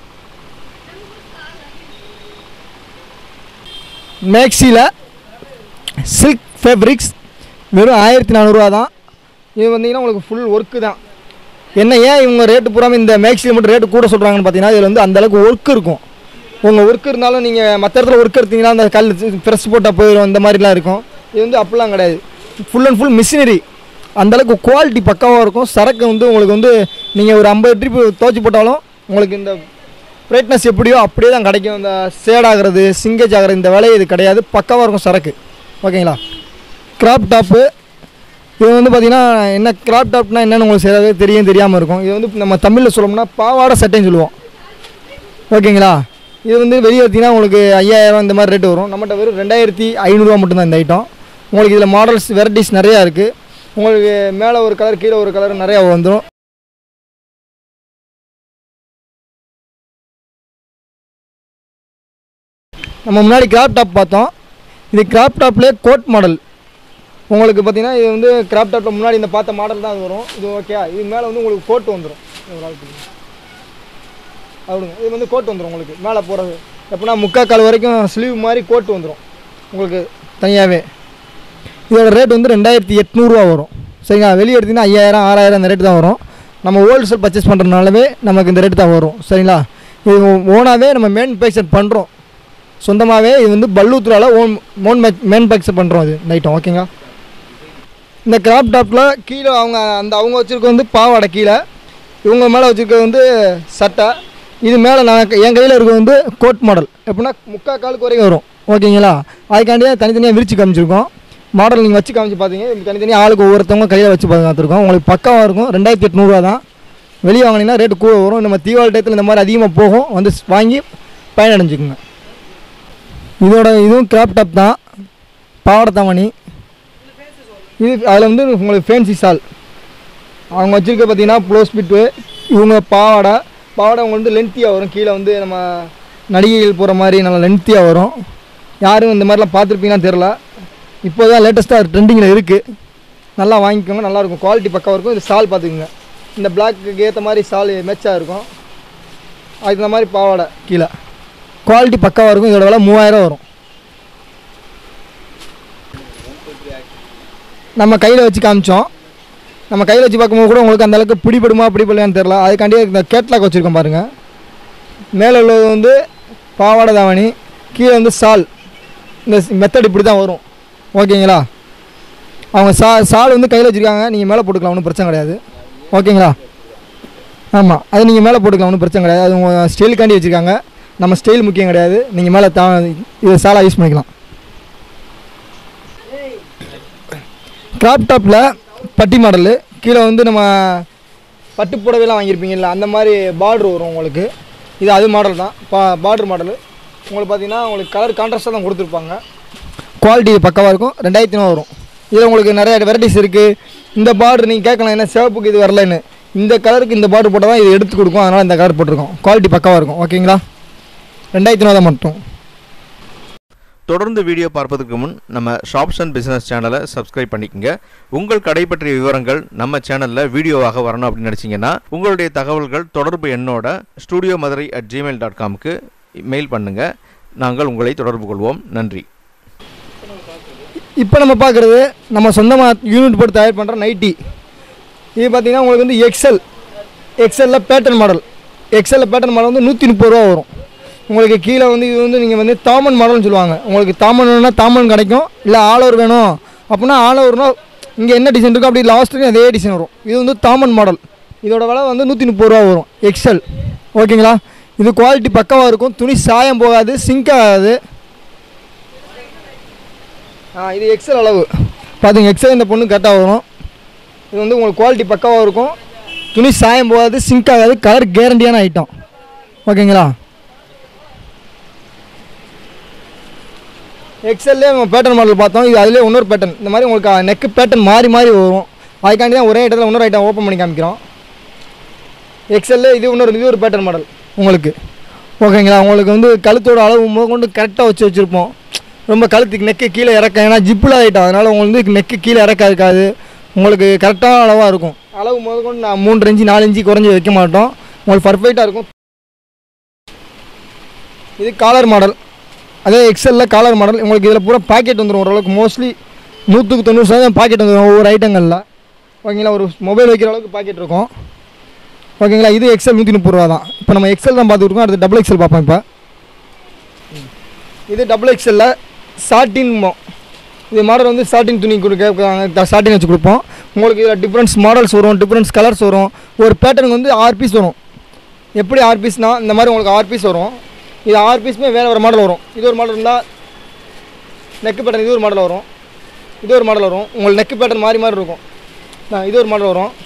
மேக்ஸியில் சில்க் ஃபேப்ரிக்ஸ் வெறும் ஆயிரத்தி நானூறுரூவா தான் இது வந்தீங்கன்னா உங்களுக்கு ஃபுல் ஒர்க்கு தான் என்ன ஏன் இவங்க ரேட்டு பூராமல் இந்த மேக்ஸியில் மட்டும் ரேட்டு கூட சொல்கிறாங்கன்னு பார்த்தீங்கன்னா இதில் வந்து அந்தளவுக்கு ஒர்க் இருக்கும் உங்கள் ஒர்க் இருந்தாலும் நீங்கள் மற்ற இடத்துல ஒர்க் எடுத்தீங்கன்னா அந்த கல் ப்ரெஸ் போட்டால் போயிடும் இந்த மாதிரிலாம் இருக்கும் இது வந்து அப்படிலாம் கிடையாது ஃபுல் அண்ட் ஃபுல் மிஷினரி அந்தளவுக்கு குவாலிட்டி பக்காவாக இருக்கும் சரக்கு வந்து உங்களுக்கு வந்து நீங்கள் ஒரு ஐம்பது ட்ரிப் துவச்சி போட்டாலும் உங்களுக்கு இந்த பிரைட்னஸ் எப்படியோ அப்படியே தான் கிடைக்கும் இந்த சேடாகிறது சிங்கேஜ் ஆகிறது இந்த வேலையை இது கிடையாது பக்காவாக இருக்கும் சரக்கு ஓகேங்களா கிராப் டாப்பு இது வந்து பார்த்திங்கன்னா என்ன கிராப் டாப்னா என்னென்னு உங்களுக்கு சரியாகவே தெரியும் தெரியாமல் இருக்கும் இது வந்து நம்ம தமிழில் சொல்லணும்னா பாவாடை சட்டைன்னு சொல்லுவோம் ஓகேங்களா இது வந்து வெளியே எடுத்தீங்கன்னா உங்களுக்கு ஐயாயிரம் இந்த மாதிரி ரேட்டு வரும் நம்மகிட்ட வெறும் ரெண்டாயிரத்தி ஐநூறுரூவா மட்டும்தான் இந்த ஐட்டம் உங்களுக்கு இதில் மாடல்ஸ் வெரைட்டிஸ் நிறையா இருக்குது உங்களுக்கு மேலே ஒரு கலர் கீழே ஒரு கலர் நிறையா வந்துடும் நம்ம முன்னாடி கிராப் டாப் பார்த்தோம் இது கிராப் டாப்லேயே கோட் மாடல் உங்களுக்கு பார்த்தீங்கன்னா இது வந்து கிராப் டாப்பில் முன்னாடி இந்த பார்த்த மாடல் தான் அது வரும் இது ஓகே இது மேலே வந்து உங்களுக்கு கோட் வந்துடும் அப்படிங்க இது வந்து கோட் வந்துடும் உங்களுக்கு மேலே போகிறது எப்படின்னா முக்கால் கால் வரைக்கும் ஸ்லீவ் மாதிரி கோட் வந்துடும் உங்களுக்கு தனியாகவே இதோட ரேட் வந்து ரெண்டாயிரத்தி எட்நூறுரூவா வரும் சரிங்களா வெளியே எடுத்திங்கன்னா ஐயாயிரம் ஆறாயிரம் அந்த ரேட்டு தான் வரும் நம்ம ஹோல்சேல் பர்ச்சேஸ் பண்ணுறதுனாலவே நமக்கு இந்த ரேட்டு தான் வரும் சரிங்களா இது ஓனாகவே நம்ம மேனுஃபேக்சர் பண்ணுறோம் சொந்தமாகவே இது வந்து பல்லூத்துறால ஓன் ஓன் மேனுஃபேக்சர் பண்ணுறோம் இது இந்த ஐட்டம் ஓகேங்களா இந்த கிராப் டாப்பில் கீழே அவங்க அந்த அவங்க வச்சுருக்க வந்து பாவாடை கீழே இவங்க மேலே வச்சுருக்கிறது வந்து சட்டை இது மேலே நான் என் கையில் இருக்கிறது வந்து கோட் மாடல் எப்படின்னா முக்கால் காலுக்கு வரைக்கும் வரும் ஓகேங்களா அதுக்காண்டியே தனித்தனியாக விரிச்சு காமிச்சிருக்கோம் மாடல் நீங்கள் வச்சு காமிச்சு பார்த்தீங்க இது தனித்தனியாக ஆளுக்கு ஒவ்வொருத்தவங்க கையில் வச்சு பார்த்துருக்கோம் உங்களுக்கு பக்காவாக இருக்கும் ரெண்டாயிரத்தி எட்நூறுவா தான் வெளியே வாங்கினீங்கன்னா ரேட்டு கூட வரும் நம்ம தீபாவளி டயத்தில் இந்த மாதிரி அதிகமாக போகும் வந்து ஸ்- வாங்கி பயனடைஞ்சுக்குங்க இதோட இதுவும் கிராப் டாப் தான் பாவாடை தாவணி இது அதில் வந்து உங்களுக்கு ஃபேன்சி சால் அவங்க வச்சுருக்க பார்த்தீங்கன்னா ப்ளவுஸ் பிட்டு இவங்க பாவாடை பாவாடை அவங்க வந்து லென்த்தியாக வரும் கீழே வந்து நம்ம நடிகைகள் போகிற மாதிரி நல்லா லென்த்தியாக வரும் யாரும் இந்த மாதிரிலாம் பார்த்துருப்பீங்கன்னா தெரில இப்போ தான் லேட்டஸ்ட்டாக ட்ரெண்டிங்கில் இருக்குது நல்லா வாங்கிக்கோங்க நல்லாயிருக்கும் குவாலிட்டி பக்காவாக இருக்கும் இது சால் பார்த்துக்குங்க இந்த பிளாக்கு ஏற்ற மாதிரி சால் மெச்சாக இருக்கும் அதுக்கு இந்த மாதிரி பாவாடை கீழே குவாலிட்டி பக்காவாக இருக்கும் இதோட விலை மூவாயிரம் வரும் நம்ம கையில் வச்சு காமிச்சோம் நம்ம கையில் வச்சு பார்க்கும்போது கூட உங்களுக்கு அந்த அளவுக்கு பிடிபடுமா பிடிபடலையான்னு தெரில அதுக்காண்டி இந்த கேட்லாக் வச்சுருக்கோம் பாருங்கள் மேலே உள்ளது வந்து பாவாடை தாவணி கீழே வந்து சால் இந்த மெத்தட் இப்படி தான் வரும் ஓகேங்களா அவங்க சா சால் வந்து கையில் வச்சுருக்காங்க நீங்கள் மேலே போட்டுக்கலாம் ஒன்றும் பிரச்சனை கிடையாது ஓகேங்களா ஆமாம் அது நீங்கள் மேலே போட்டுக்கலாம் ஒன்றும் பிரச்சனை கிடையாது அது உங்கள் ஸ்டைலுக்காண்டி வச்சுருக்காங்க நம்ம ஸ்டைல் முக்கியம் கிடையாது நீங்கள் மேலே தா இது சாலாக யூஸ் பண்ணிக்கலாம் கிராப் டாப்பில் பட்டி மாடலு கீழே வந்து நம்ம பட்டு புடவைலாம் வாங்கியிருப்பீங்கல்ல அந்த மாதிரி பார்ட்ரு வரும் உங்களுக்கு இது அது மாடல் தான் பா பார்டர் மாடலு உங்களுக்கு பார்த்தீங்கன்னா உங்களுக்கு கலர் கான்ட்ராஸ்ட்டாக தான் கொடுத்துருப்பாங்க குவாலிட்டி பக்கவாக இருக்கும் ரெண்டாயிரத்தி ஐநூறு வரும் இதில் உங்களுக்கு நிறைய வெரைட்டிஸ் இருக்குது இந்த பார்டர் நீங்கள் கேட்கலாம் என்ன சிவப்புக்கு இது வரலன்னு இந்த கலருக்கு இந்த பார்டர் போட்டால் தான் இது எடுத்து கொடுக்கும் அதனால் இந்த கலர் போட்டிருக்கோம் குவாலிட்டி பக்கவாக இருக்கும் ஓகேங்களா ரெண்டாயிரத்தி ஐநூறு தான் மட்டும் தொடர்ந்து வீடியோ பார்ப்பதற்கு முன் நம்ம ஷாப்ஸ் அண்ட் பிசினஸ் சேனலை சப்ஸ்கிரைப் பண்ணிக்கங்க உங்கள் கடை பற்றிய விவரங்கள் நம்ம சேனலில் வீடியோவாக வரணும் அப்படின்னு நினச்சிங்கன்னா உங்களுடைய தகவல்கள் தொடர்பு எண்ணோட studio Madurai at Gmail dot காமுக்கு மெயில் பண்ணுங்கள் நாங்கள் உங்களை தொடர்பு கொள்வோம் நன்றி இப்போ நம்ம பார்க்குறது நம்ம சொந்தமாக யூனிட் போட்டு தயார் பண்ணுற நைட்டி இது பார்த்தீங்கன்னா உங்களுக்கு வந்து எக்ஸல் எக்ஸலில் பேட்டர்ன் மாடல் எக்ஸலில் பேட்டர்ன் மாடல் வந்து நூற்றி முப்பது ரூபா வரும் உங்களுக்கு கீழே வந்து இது வந்து நீங்கள் வந்து தாமன் மாடல்னு சொல்லுவாங்க உங்களுக்கு தாமன் வேணும்னா தாமன் கிடைக்கும் இல்லை ஆல் ஓவர் வேணும் அப்படின்னா ஆல் ஓவர்னா இங்கே என்ன டிசைன் இருக்கோ அப்படி லாஸ்ட் வரைக்கும் அதே டிசைன் வரும் இது வந்து தாமன் மாடல் இதோட விலை வந்து நூற்றி முப்பது ரூபா வரும் எக்ஸல் ஓகேங்களா இது குவாலிட்டி பக்கவாக இருக்கும் துணி சாயம் போகாது சிங்க் ஆகாது ஆ இது எக்ஸல் அளவு பார்த்துங்க எக்ஸல் இந்த பொண்ணு கரெக்டாக வரும் இது வந்து உங்களுக்கு குவாலிட்டி பக்காவாக இருக்கும் துணி சாயம் போகாது சிங்க் ஆகாது கலர் கேரண்டியான ஐட்டம் ஓகேங்களா எக்ஸல்லே நம்ம பேட்டர்ன் மாடல் பார்த்தோம் இது அதிலே இன்னொரு பேட்டர்ன் இந்த மாதிரி உங்களுக்கு நெக்கு பேட்டர்ன் மாறி மாறி வரும் அதுக்காண்டி தான் ஒரே இடத்துல இன்னொரு ஐட்டம் ஓப்பன் பண்ணி காமிக்கிறோம் எக்ஸல்ல இது இன்னொரு இது ஒரு பேட்டர்ன் மாடல் உங்களுக்கு ஓகேங்களா உங்களுக்கு வந்து கழுத்தோட அளவு முதற்கொண்டு கரெக்டாக வச்சு வச்சுருப்போம் ரொம்ப கழுத்துக்கு நெக்கு கீழே இறக்க ஏன்னா ஜிப்பில் ஆகிட்டோம் அதனால் உங்களுக்கு வந்து நெக்கு கீழே இறக்க இருக்காது உங்களுக்கு கரெக்டான அளவாக இருக்கும் அளவு முதற்கொண்டு நான் மூன்று இன்ச்சு நாலு இன்ச்சு குறைஞ்சி வைக்க மாட்டோம் உங்களுக்கு பர்ஃபெக்டாக இருக்கும் இது காலர் மாடல் அதே எக்ஸலில் காலர் மாடல் உங்களுக்கு இதில் பூரா பாக்கெட் வந்துடும் ஓரளவுக்கு மோஸ்ட்லி நூற்றுக்கு தொண்ணூறு சதவீதம் பாக்கெட் வந்துடும் ஒவ்வொரு ஐட்டங்களில் ஓகேங்களா ஒரு மொபைல் வைக்கிற அளவுக்கு பாக்கெட் இருக்கும் ஓகேங்களா இது எக்ஸல் நூற்றி முப்பது ரூபா தான் இப்போ நம்ம எக்ஸல் தான் பார்த்துருக்கோம் அடுத்து டபுள் எக்ஸல் பார்ப்போம் இப்போ இது டபுள் எக்ஸலில் சாட்டின் இது மாடல் வந்து சாட்டின் துணி கொடுக்க சாட்டின் வச்சு கொடுப்போம் உங்களுக்கு இதில் டிஃப்ரெண்ட்ஸ் மாடல்ஸ் வரும் டிஃப்ரெண்ட்ஸ் கலர்ஸ் வரும் ஒரு பேட்டர்னுக்கு வந்து ஆறு பீஸ் வரும் எப்படி ஆறு பீஸ்னால் இந்த மாதிரி உங்களுக்கு ஆறு பீஸ் வரும் இது ஆறு பீஸுமே வேறு ஒரு மாடல் வரும் இது ஒரு மாடல் இருந்தால் நெக்கு பேட்டர்ன் இது ஒரு மாடல் வரும் இது ஒரு மாடல் வரும் உங்களுக்கு நெக்கு பேட்டர்ன் மாறி மாறி இருக்கும் ஆ, இது ஒரு மாடல் வரும்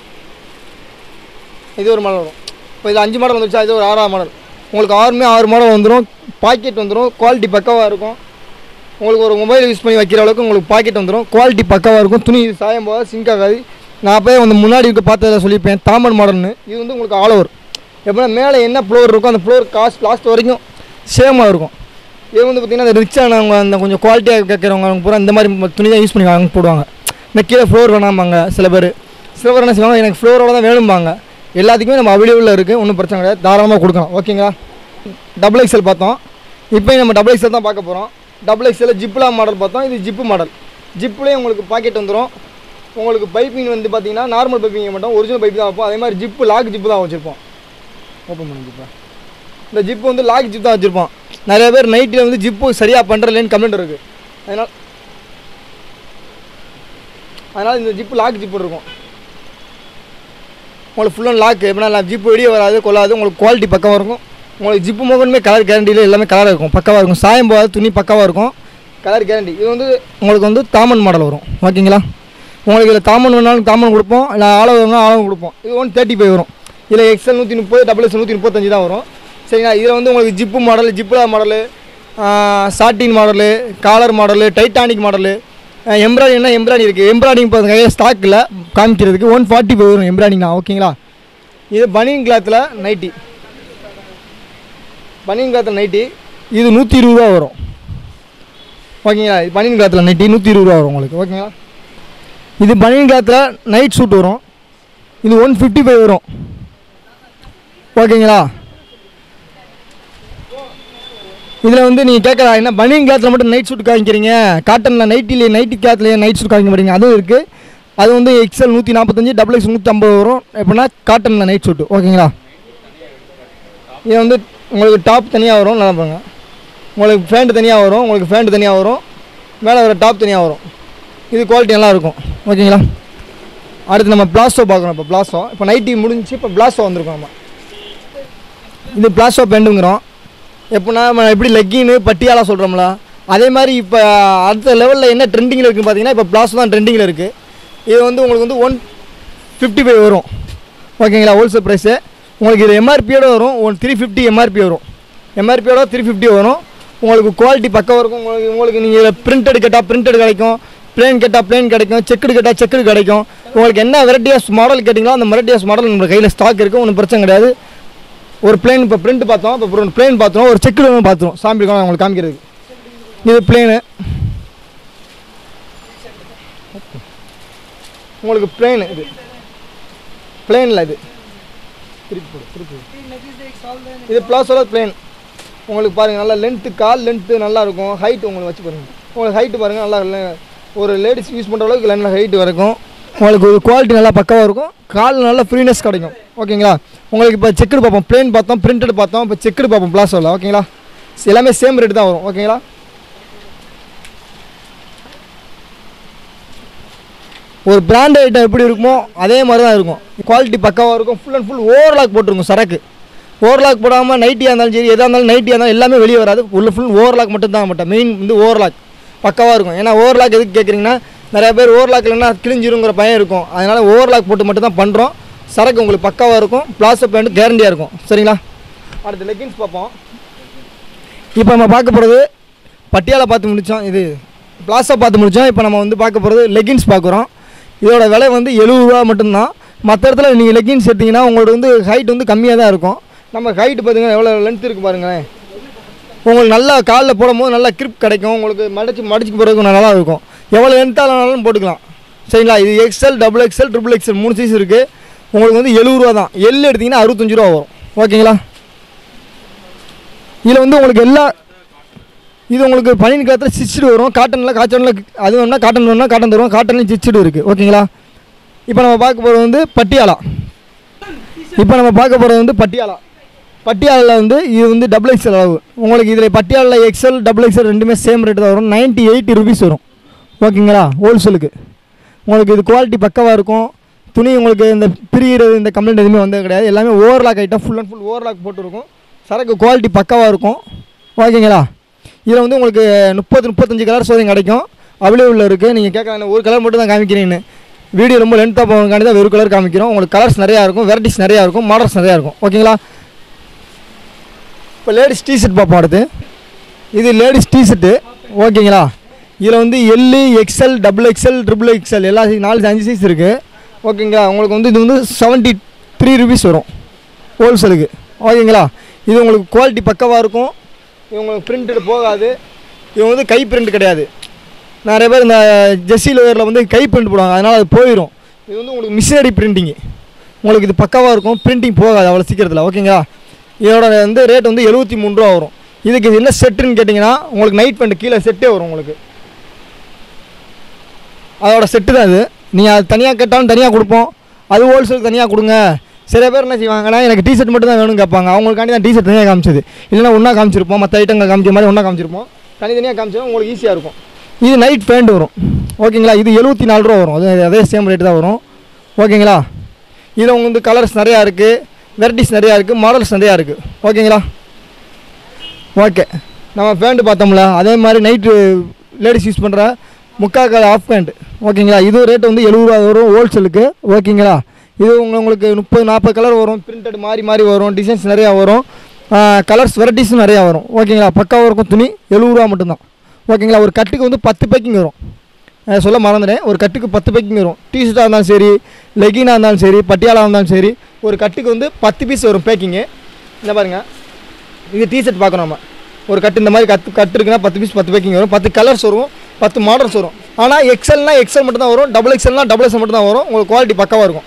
இது ஒரு மாடல் வரும் இப்போ இது அஞ்சு மாடல் வந்துருச்சா இது ஒரு ஆறாவது மாடல் உங்களுக்கு ஆறுமே ஆறு மாடல் வந்துடும் பாக்கெட் வந்துடும் குவாலிட்டி பக்காவாக இருக்கும் உங்களுக்கு ஒரு மொபைல் யூஸ் பண்ணி வைக்கிற அளவுக்கு உங்களுக்கு பாக்கெட் வந்துடும் குவாலிட்டி பக்காவாக இருக்கும் துணி சாயம் போகாது சிங்க் ஆகாது நான் போய் வந்து முன்னாடி இருக்க பார்த்ததை சொல்லியிருப்பேன் தாமன் மாடல்னு இது வந்து உங்களுக்கு ஆல் ஓவர் எப்படின்னா மேலே என்ன ஃப்ளோர் இருக்கோ அந்த ஃப்ளோர் காஸ்ட் லாஸ்ட் வரைக்கும் சேமாக இருக்கும் இது வந்து பார்த்திங்கன்னா இந்த ரிச்சானவங்க அந்த கொஞ்சம் குவாலிட்டியாக கேட்குறவங்க அவங்க பூரா இந்த மாதிரி துணி தான் யூஸ் பண்ணி வாங்க போடுவாங்க இந்த கீழே ஃப்ளோர் வேணாமாங்க சில பேர் சில பேர் என்ன செய்வாங்க எனக்கு ஃப்ளோரோட தான் வேணும்பாங்க எல்லாத்துக்குமே நம்ம அவைலபிளில் இருக்குது ஒன்றும் பிரச்சனை கிடையாது தாராளமாக கொடுக்கலாம் ஓகேங்களா டபுள் எக்ஸல் பார்த்தோம் இப்போ நம்ம டபுள் எக்ஸல் தான் பார்க்க போகிறோம் டபுள் எக்ஸல் ஜிப்லா மாடல் பார்த்தோம் இது ஜிப்பு மாடல் ஜிப்லேயும் உங்களுக்கு பாக்கெட் வந்துடும் உங்களுக்கு பைப்பிங் வந்து பார்த்தீங்கன்னா நார்மல் பைப்பிங் மட்டும் ஒரிஜினல் பைப் தான் வைப்போம் அதே மாதிரி ஜிப்பு லாக் ஜிப்பு தான் வச்சுருப்போம் ஓப்பன் பண்ணி ஜிப்பா இந்த ஜிப்பு வந்து லாக் ஜிப் தான் வச்சுருப்போம் நிறைய பேர் நைட்டில் வந்து ஜிப்பு சரியாக பண்ணுறலேன்னு கமெண்ட் இருக்குது அதனால் அதனால் இந்த ஜிப்பு லாக் ஜிப்பு இருக்கும் உங்களுக்கு ஃபுல் அண்ட் லாக் எப்படின்னா ஜிப்பு வெளியே வராது கொள்ளாது உங்களுக்கு குவாலிட்டி பக்கமாக இருக்கும் உங்களுக்கு ஜிப்பு மோகனுமே கலர் கேரண்டியில் எல்லாமே கலராக இருக்கும் பக்கவாக இருக்கும் சாயம் போகாது துணி பக்கவாக இருக்கும் கலர் கேரண்டி இது வந்து உங்களுக்கு வந்து தாமன் மாடல் வரும் ஓகேங்களா உங்களுக்கு இதில் தாமன் வேணாலும் தாமன் கொடுப்போம் இல்லை ஆளவு வேணாலும் ஆளவு கொடுப்போம் இது ஒன் தேர்ட்டி ஃபைவ் வரும் இதில் எக்ஸல் நூற்றி முப்பது டபுள் எக்ஸல் நூற்றி முப்பத்தஞ்சு தான் வரும் சரிங்களா இதில் வந்து உங்களுக்கு ஜிப்பு மாடல் ஜிப்லா model satin model collar model Titanic model எம்ப்ராய்டிங்னா எம்ப்ராய்டிங் இருக்குது எம்ப்ராய்டிங் இப்போ கையில் ஸ்டாக்கில் காமிக்கிறதுக்கு ஒன் ஃபார்ட்டி ஃபைவ் வரும் எம்ப்ராய்டிங் தான் ஓகேங்களா இது பனியன் கிளாத்தில் நைட்டி பனியன் கிளாத்தில் நைட்டி இது நூற்றி இருபது ரூபா வரும் ஓகேங்களா இது பனியன் கிளாத்தில் நைட்டி நூற்றி இருபது ரூபா வரும் உங்களுக்கு ஓகேங்களா இது பனியன் கிளாத்தில் நைட் ஷூட் வரும் இது ஒன் ஃபிஃப்டி ஃபைவ் வரும் ஓகேங்களா இதில் வந்து நீங்கள் கேட்கலாம் என்ன பனியன் கிளாத்தில் மட்டும் நைட் ஷூட் காமிக்கிறீங்க காட்டனில் நைட்டிலே நைட்டி கிளாத்லேயே நைட் ஷூட் காமிக்க மாட்டீங்க அதுவும் இருக்குது அது வந்து எக்ஸல் நூற்றி நாற்பத்தஞ்சு டபுள் எக்ஸ் நூற்றி ஐம்பது வரும் எப்படின்னா காட்டனில் நைட் ஷூட்டு ஓகேங்களா இது வந்து உங்களுக்கு டாப் தனியாக வரும் நல்லா பாருங்க உங்களுக்கு ஃபேண்ட் தனியாக வரும் உங்களுக்கு ஃபேண்ட் தனியாக வரும் மேலே வர டாப் தனியாக வரும் இது குவாலிட்டி நல்லா இருக்கும் ஓகேங்களா அடுத்து நம்ம பிளாஸ்டோ பார்க்குறோம் இப்போ பிளாஸ்டோ இப்போ நைட்டி முடிஞ்சு இப்போ பிளாஸ்டோ வந்திருக்கோம் நம்ம இது பிளாஸ்டோ பேண்ட்டுங்கிறோம் எப்படின்னா நம்ம எப்படி லெக்கின்னு பட்டியாலா சொல்கிறோம்ல அதே மாதிரி இப்போ அடுத்த லெவலில் என்ன ட்ரெண்டிங்கில் இருக்குன்னு பார்த்தீங்கன்னா இப்போ பிளாஸ்டோ தான் ட்ரெண்டிங்கில் இருக்குது இது வந்து உங்களுக்கு வந்து ஒன் ஃபிஃப்டி ஃபைவ் வரும் ஓகேங்களா ஹோல்சேல் ப்ரைஸு உங்களுக்கு இது எம்ஆர்பியோட வரும் ஒன் த்ரீ ஃபிஃப்டி எம்ஆர்பி வரும் எம்ஆர்பியோட த்ரீ ஃபிஃப்டி வரும் உங்களுக்கு குவாலிட்டி பக்கம் இருக்கும் உங்களுக்கு உங்களுக்கு நீங்கள் பிரிண்டட் கேட்டால் பிரிண்டட் கிடைக்கும் பிளேன் கேட்டால் பிளேன் கிடைக்கும் செக்குடு கேட்டால் செக்குடு கிடைக்கும் உங்களுக்கு என்ன வெரைட்டியாஸ் மாடல் கேட்டிங்களோ அந்த வெரைட்டியாஸ் மாடல் நம்ம கையில் ஸ்டாக் இருக்குது ஒன்றும் பிரச்சனை கிடையாது ஒரு பிளேன் இப்போ பிரிண்ட் பார்த்தோம் இப்போ பிளேன் பார்த்தோம் ஒரு செக்குடு பார்த்துரும் சாம்பிள் உங்களுக்கு காமிக்கிறது இது பிளேனு உங்களுக்கு பிளேன் இது பிளேனில் இது திருப்பி போடு திருப்பி போடு. இது ப்ளாஸோட பிளேன் உங்களுக்கு பாருங்கள் நல்லா லென்த்து கால் லென்த்து நல்லா இருக்கும் ஹைட் உங்களுக்கு வச்சு பாருங்கள் உங்களுக்கு ஹைட்டு பாருங்கள் நல்லா le- ஒரு லேடிஸ் யூஸ் பண்ணுற அளவுக்கு நல்ல ஹைட் வரைக்கும் உங்களுக்கு ஒரு குவாலிட்டி நல்லா பக்காவாக இருக்கும் கால் நல்லா ஃப்ரீனஸ் கிடைக்கும் ஓகேங்களா உங்களுக்கு இப்போ செக்குடு பார்ப்போம் பிளேன் பார்த்தோம் பிரிண்டட் பார்த்தோம் இப்போ செக்குடு பார்ப்போம் ப்ளாஸோவில் ஓகேங்களா எல்லாமே சேம் ரேட் தான் வரும் ஓகேங்களா ஒரு பிராண்ட் ஐட்டம் எப்படி இருக்குமோ அதே மாதிரி தான் இருக்கும் குவாலிட்டி பக்காவாக இருக்கும் ஃபுல் அண்ட் ஃபுல் ஓவர்லாக் போட்டிருக்கும் சரக்கு ஓவர்லாக் போடாமல் நைட்டியாக இருந்தாலும் சரி எதாக இருந்தாலும் நைட்டியாக இருந்தாலும் எல்லாமே வெளியே வராது உள்ள ஃபுல் ஓவர்லாக் மட்டும் தான் மட்டும் மெயின் வந்து ஓவர்லாக் பக்காவாக இருக்கும் ஏன்னா ஓவர்லாக் எதுக்கு கேட்குறீங்கன்னா நிறைய பேர் ஓவர்லாக் இல்லைன்னா கிழிஞ்சிருங்கிற பயம் இருக்கும் அதனால் ஓவர்லாக் போட்டு மட்டும் தான் பண்ணுறோம் சரக்கு உங்களுக்கு பக்காவாக இருக்கும் பிளாஸ்டோ பேண்ட் கேரண்டியாக இருக்கும் சரிங்களா அடுத்து லெக்கின்ஸ் பார்ப்போம் இப்போ நம்ம பார்க்க போகிறது பட்டியாலா பார்த்து முடித்தோம் இது பிளாஸா பார்த்து முடித்தோம் இப்போ நம்ம வந்து பார்க்க போகிறது லெகின்ஸ் பார்க்குறோம் இதோட விலை வந்து எழுபது ரூபா மட்டும்தான் மற்ற இடத்துல நீங்கள் லெகின்ஸ் எடுத்தீங்கன்னா உங்களோட வந்து ஹைட் வந்து கம்மியாக தான் இருக்கும் நம்ம ஹைட் பார்த்தீங்கன்னா எவ்வளோ லென்த் இருக்குது பாருங்களேன் உங்களுக்கு நல்லா காலில் போடும்போது நல்லா கிரிப் கிடைக்கும் உங்களுக்கு மடிச்சு மடிச்சு போகிறதுக்கு நல்லா இருக்கும் எவ்வளோ லென்த்தாலும் போட்டுக்கலாம் சரிங்களா இது XL double XL triple XL மூணு சைஸ் இருக்குது உங்களுக்கு வந்து எழுபது ரூபா தான் எல் எடுத்தீங்கன்னா அறுபத்தஞ்சு ரூபா வரும் ஓகேங்களா இதில் வந்து உங்களுக்கு எல்லா இது உங்களுக்கு பனியன் காலத்தில் சிச்சுடு வரும் காட்டனில் காட்டனில் அது வேணும்னா காட்டன் வேணும்னா காட்டன் தருவோம் காட்டன்லையும் சிச்சுடு இருக்குது ஓகேங்களா இப்போ நம்ம பார்க்க போகிறது வந்து பட்டியாலா இப்போ நம்ம பார்க்க போகிறது வந்து பட்டியாலா பட்டியாலில் வந்து இது வந்து டபுள் எக்ஸ்எல் அளவு உங்களுக்கு இதில் பட்டியாலில் எக்ஸ்எல் டபுள் எக்ஸ்எல் ரெண்டுமே சேம் ரேட்டு தான் வரும் நைன்ட்டி எயிட்டி ருபீஸ் வரும் ஓகேங்களா ஹோல்சேலுக்கு உங்களுக்கு இது குவாலிட்டி பக்கவாக இருக்கும் துணி உங்களுக்கு இந்த பிரிகிறது இந்த கம்ப்ளைண்ட் எதுவுமே வந்தது கிடையாது எல்லாமே overlock item full and full overlock போட்டுருக்கும் சரக்கு குவாலிட்டி பக்கவாக இருக்கும் ஓகேங்களா இதில் வந்து உங்களுக்கு முப்பது முப்பத்தஞ்சு கலர் சோதனை கிடைக்கும் அவைலபிளில் இருக்குது நீங்கள் கேட்கலாம் ஒரு கலர் மட்டும் தான் காமிக்கிறீங்கன்னு வீடியோ ரொம்ப லென்த்தாக போகிறதுக்காண்டி தான் வெறும் கலர் காமிக்கிறோம் உங்களுக்கு கலர்ஸ் நிறையா இருக்கும் வெரைட்டிஸ் நிறையா இருக்கும் மாடல்ஸ் நிறையா இருக்கும் ஓகேங்களா இப்போ லேடிஸ் டிஷர்ட் பார்ப்போம் அடுத்து இது லேடிஸ் டிஷர்ட்டு ஓகேங்களா இதில் வந்து L XL double XL triple XL எல்லா size- நாலு அஞ்சு சைஸ் இருக்குது ஓகேங்களா உங்களுக்கு வந்து இது வந்து செவன்ட்டி த்ரீ ருபீஸ் வரும் ஹோல்சேலுக்கு ஓகேங்களா இது உங்களுக்கு குவாலிட்டி பக்கவாக இருக்கும் இது உங்களுக்கு பிரிண்டட் போகாது இது வந்து கை பிரிண்ட் கிடையாது நிறைய பேர் இந்த ஜெஸ்ஸி லோயரில் வந்து கை பிரிண்ட் போடுவாங்க அதனால் அது போயிடும் இது வந்து உங்களுக்கு மிஷினரி பிரிண்டிங்கு உங்களுக்கு இது பக்காவாக இருக்கும் பிரிண்டிங் போகாது அவ்வளோ சீக்கிரத்தில் ஓகேங்களா இதோட வந்து ரேட் வந்து எழுபத்தி மூணு ரூபா வரும் இதுக்கு இது என்ன செட்டுன்னு கேட்டிங்கன்னா உங்களுக்கு நைட் பேண்ட் கீழே செட்டே வரும் உங்களுக்கு அதோட செட்டு தான் இது நீங்கள் அது தனியாக கேட்டாலும் தனியாக கொடுப்போம் அது ஹோல்சேல் தனியாக கொடுங்க சில பேர் என்ன செய்வாங்கன்னா எனக்கு டிஷர்ட் மட்டும் தான் வேணும்னு கேட்பாங்க அவங்களுக்காண்டி தான் டிஷர்ட் தனியாக காமிச்சது இல்லைன்னா ஒன்றா காமிச்சிருப்போம் மற்ற ஐட்டங்கள் காமிச்ச மாதிரி ஒன்றா காமிச்சிருப்போம் தனித்தனியாக காமிச்சா உங்களுக்கு ஈஸியாக இருக்கும் இது நைட் பேண்ட் வரும் ஓகேங்களா இது எழுபத்தி நாலு ரூபா வரும் அது அதே சேம் ரேட் தான் வரும் ஓகேங்களா இதில் உங்களுக்கு வந்து கலர்ஸ் நிறையா இருக்குது வெரைட்டிஸ் நிறையா இருக்குது மாடல்ஸ் நிறையா இருக்குது ஓகேங்களா ஓகே நம்ம பேண்ட் பார்த்தோம்ல அதே மாதிரி நைட்டு லேடிஸ் யூஸ் பண்ணுற முக்கால் ஆஃப் பேண்ட் ஓகேங்களா இது ரேட் வந்து எழுபது ரூபா வரும் ஹோல்சேலுக்கு ஓகேங்களா இது உங்க- உங்களுக்கு முப்பது நாற்பது கலர் வரும் பிரிண்டட் மாறி மாறி வரும் டிசைன்ஸ் நிறையா வரும் கலர்ஸ் வெரைட்டிஸும் நிறையா வரும் ஓகேங்களா பக்காவாக இருக்கும் துணி எழுபது ரூபா மட்டும்தான் ஓகேங்களா ஒரு கட்டுக்கு வந்து பத்து பேக்கிங் வரும் அஹ் சொல்ல மறந்துட்டேன் ஒரு கட்டுக்கு பத்து பேக்கிங் வரும் டிஷர்ட்டாக இருந்தாலும் சரி லெகினாக இருந்தாலும் சரி பட்டியாலாக இருந்தாலும் சரி ஒரு கட்டுக்கு வந்து பத்து பீஸ் வரும் பேக்கிங்கு இந்த பாருங்கள் இது டிஷர்ட் பார்க்கணும் நம்ம ஒரு கட்டு இந்த மாதிரி கட்டு கட்டு இருக்குன்னா பத்து பீஸ் பத்து பேக்கிங் வரும் பத்து கலர்ஸ் வரும் பத்து மாடல்ஸ் வரும் ஆனால் எக்ஸல்னா எக்ஸல் மட்டும் தான் வரும் டபுள் எக்ஸல்னா டபுள் எக்ஸல் மட்டும் தான் வரும் உங்களுக்கு குவாலிட்டி பக்காவாக இருக்கும்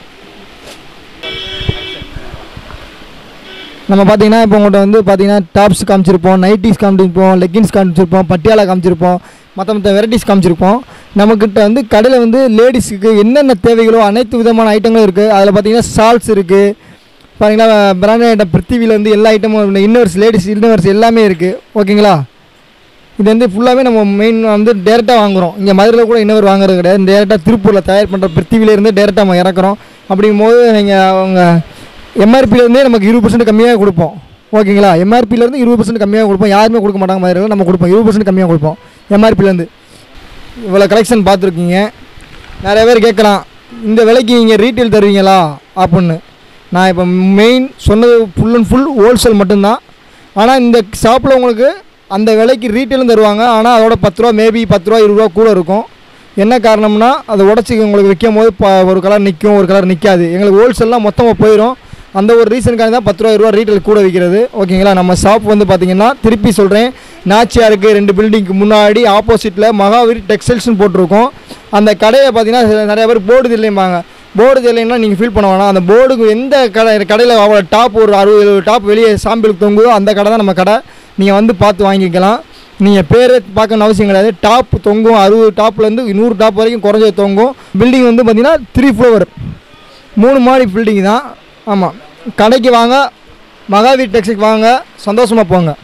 நம்ம பார்த்தீங்கன்னா இப்போ உங்கள்கிட்ட வந்து பார்த்தீங்கன்னா டாப்ஸ் காமிச்சிருப்போம் நைட்டிஸ் காமிச்சிருப்போம் லெக்கின்ஸ் காமிச்சிருப்போம் பட்டியாலா காமிச்சிருப்போம் மற்ற மற்ற வெரைட்டிஸ் காமிச்சிருப்போம் நம்மக்கிட்ட வந்து கடையில் வந்து லேடிஸுக்கு என்னென்ன தேவைகளோ அனைத்து விதமான ஐட்டங்களும் இருக்குது அதில் பார்த்தீங்கன்னா ஷால்ஸ் இருக்குது பார்த்தீங்கன்னா பிராண்டட் ஐட்டம் பிருத்திவிலேருந்து எல்லா ஐட்டமும் இன்னர்ஸ் லேடிஸ் இன்னர்ஸ் எல்லாமே இருக்குது ஓகேங்களா இது வந்து ஃபுல்லாகவே நம்ம மெயின் வந்து டேரெக்டாக வாங்குகிறோம் இங்கே மதுரையில் கூட இன்னொரு வாங்குறது கிடையாது டேரெக்டாக திருப்பூரில் தயார் பண்ணுற பிருத்திவிலேருந்து டேரெக்டாக நம்ம இறக்குறோம் அப்படிங்கும்போது நீங்கள் அவங்க எம்ஆர்பிலேருந்தே நமக்கு இருபது பர்சன்ட் கம்மியாக கொடுப்போம் ஓகேங்களா எம்ஆர்பிலேருந்து இருபது பர்சன்ட் கம்மியாக கொடுப்போம் யாருமே கொடுக்க மாட்டாங்க மதுரையில் நம்ம கொடுப்போம் இருபது பர்சன்ட் கம்மியாக கொடுப்போம் எம்ஆர்பிலேருந்து இவ்வளோ கலெக்ஷன் பார்த்துருக்கீங்க நிறைய பேர் கேட்கலாம் இந்த விலைக்கு நீங்கள் ரீட்டைல் தருவீங்களா அப்படின்னு நான் இப்போ மெயின் சொன்னது ஃபுல் அண்ட் ஃபுல் ஹோல்சேல் மட்டும்தான் ஆனால் இந்த ஷாப்பில் உங்களுக்கு அந்த விலைக்கு ரீட்டெயிலும் தருவாங்க ஆனால் அதோட பத்து ரூபா மேபி பத்து ரூபா இருபது ரூபா கூட இருக்கும் என்ன காரணம்னா அதை உடச்சி உங்களுக்கு விற்கும் போது ப ஒரு கலர் நிற்கும் ஒரு கலர் நிற்காது எங்களுக்கு ஹோல்சேல்லாம் மொத்தமாக போயிடும் அந்த ஒரு ரீசனுக்காக தான் பத்து ரூபா இருபது ரூபா ரீட்டைல் கூட விற்கிறது ஓகேங்களா நம்ம ஷாப் வந்து பார்த்தீங்கன்னா திருப்பி சொல்கிறேன் நாச்சியாருக்கு ரெண்டு பில்டிங்க்கு முன்னாடி ஆப்போசிட்டில் மகாவீர் டெக்ஸ்டைல்ஸ்னு போட்டிருக்கோம் அந்த கடையை பார்த்தீங்கன்னா சில- நிறைய பேர் போர்டு இல்லைம்பாங்க போர்டு இல்லைன்னா நீங்கள் ஃபீல் பண்ண வேணாம் அந்த போர்டுக்கு எந்த கடை கடையில் அவ்வளோ டாப் ஒரு அறுபது எழுபது டாப் வெளியே சாம்பிளுக்கு தொங்குதோ அந்த கடை தான் நம்ம கடை நீங்கள் வந்து பார்த்து வாங்கிக்கலாம் நீங்கள் பேரே பார்க்கணும்னு அவசியம் கிடையாது டாப் தொங்கும் அறுபது டாப்லேருந்து நூறு டாப் வரைக்கும் குறைஞ்சது தொங்கும் பில்டிங் வந்து பார்த்தீங்கன்னா த்ரீ ஃப்ளோவர் மூணு மாடி பில்டிங் தான் ஆமாம் கடைக்கு வாங்க மகாவீர் டெக்ஸுக்கு வாங்க சந்தோஷமாக போங்க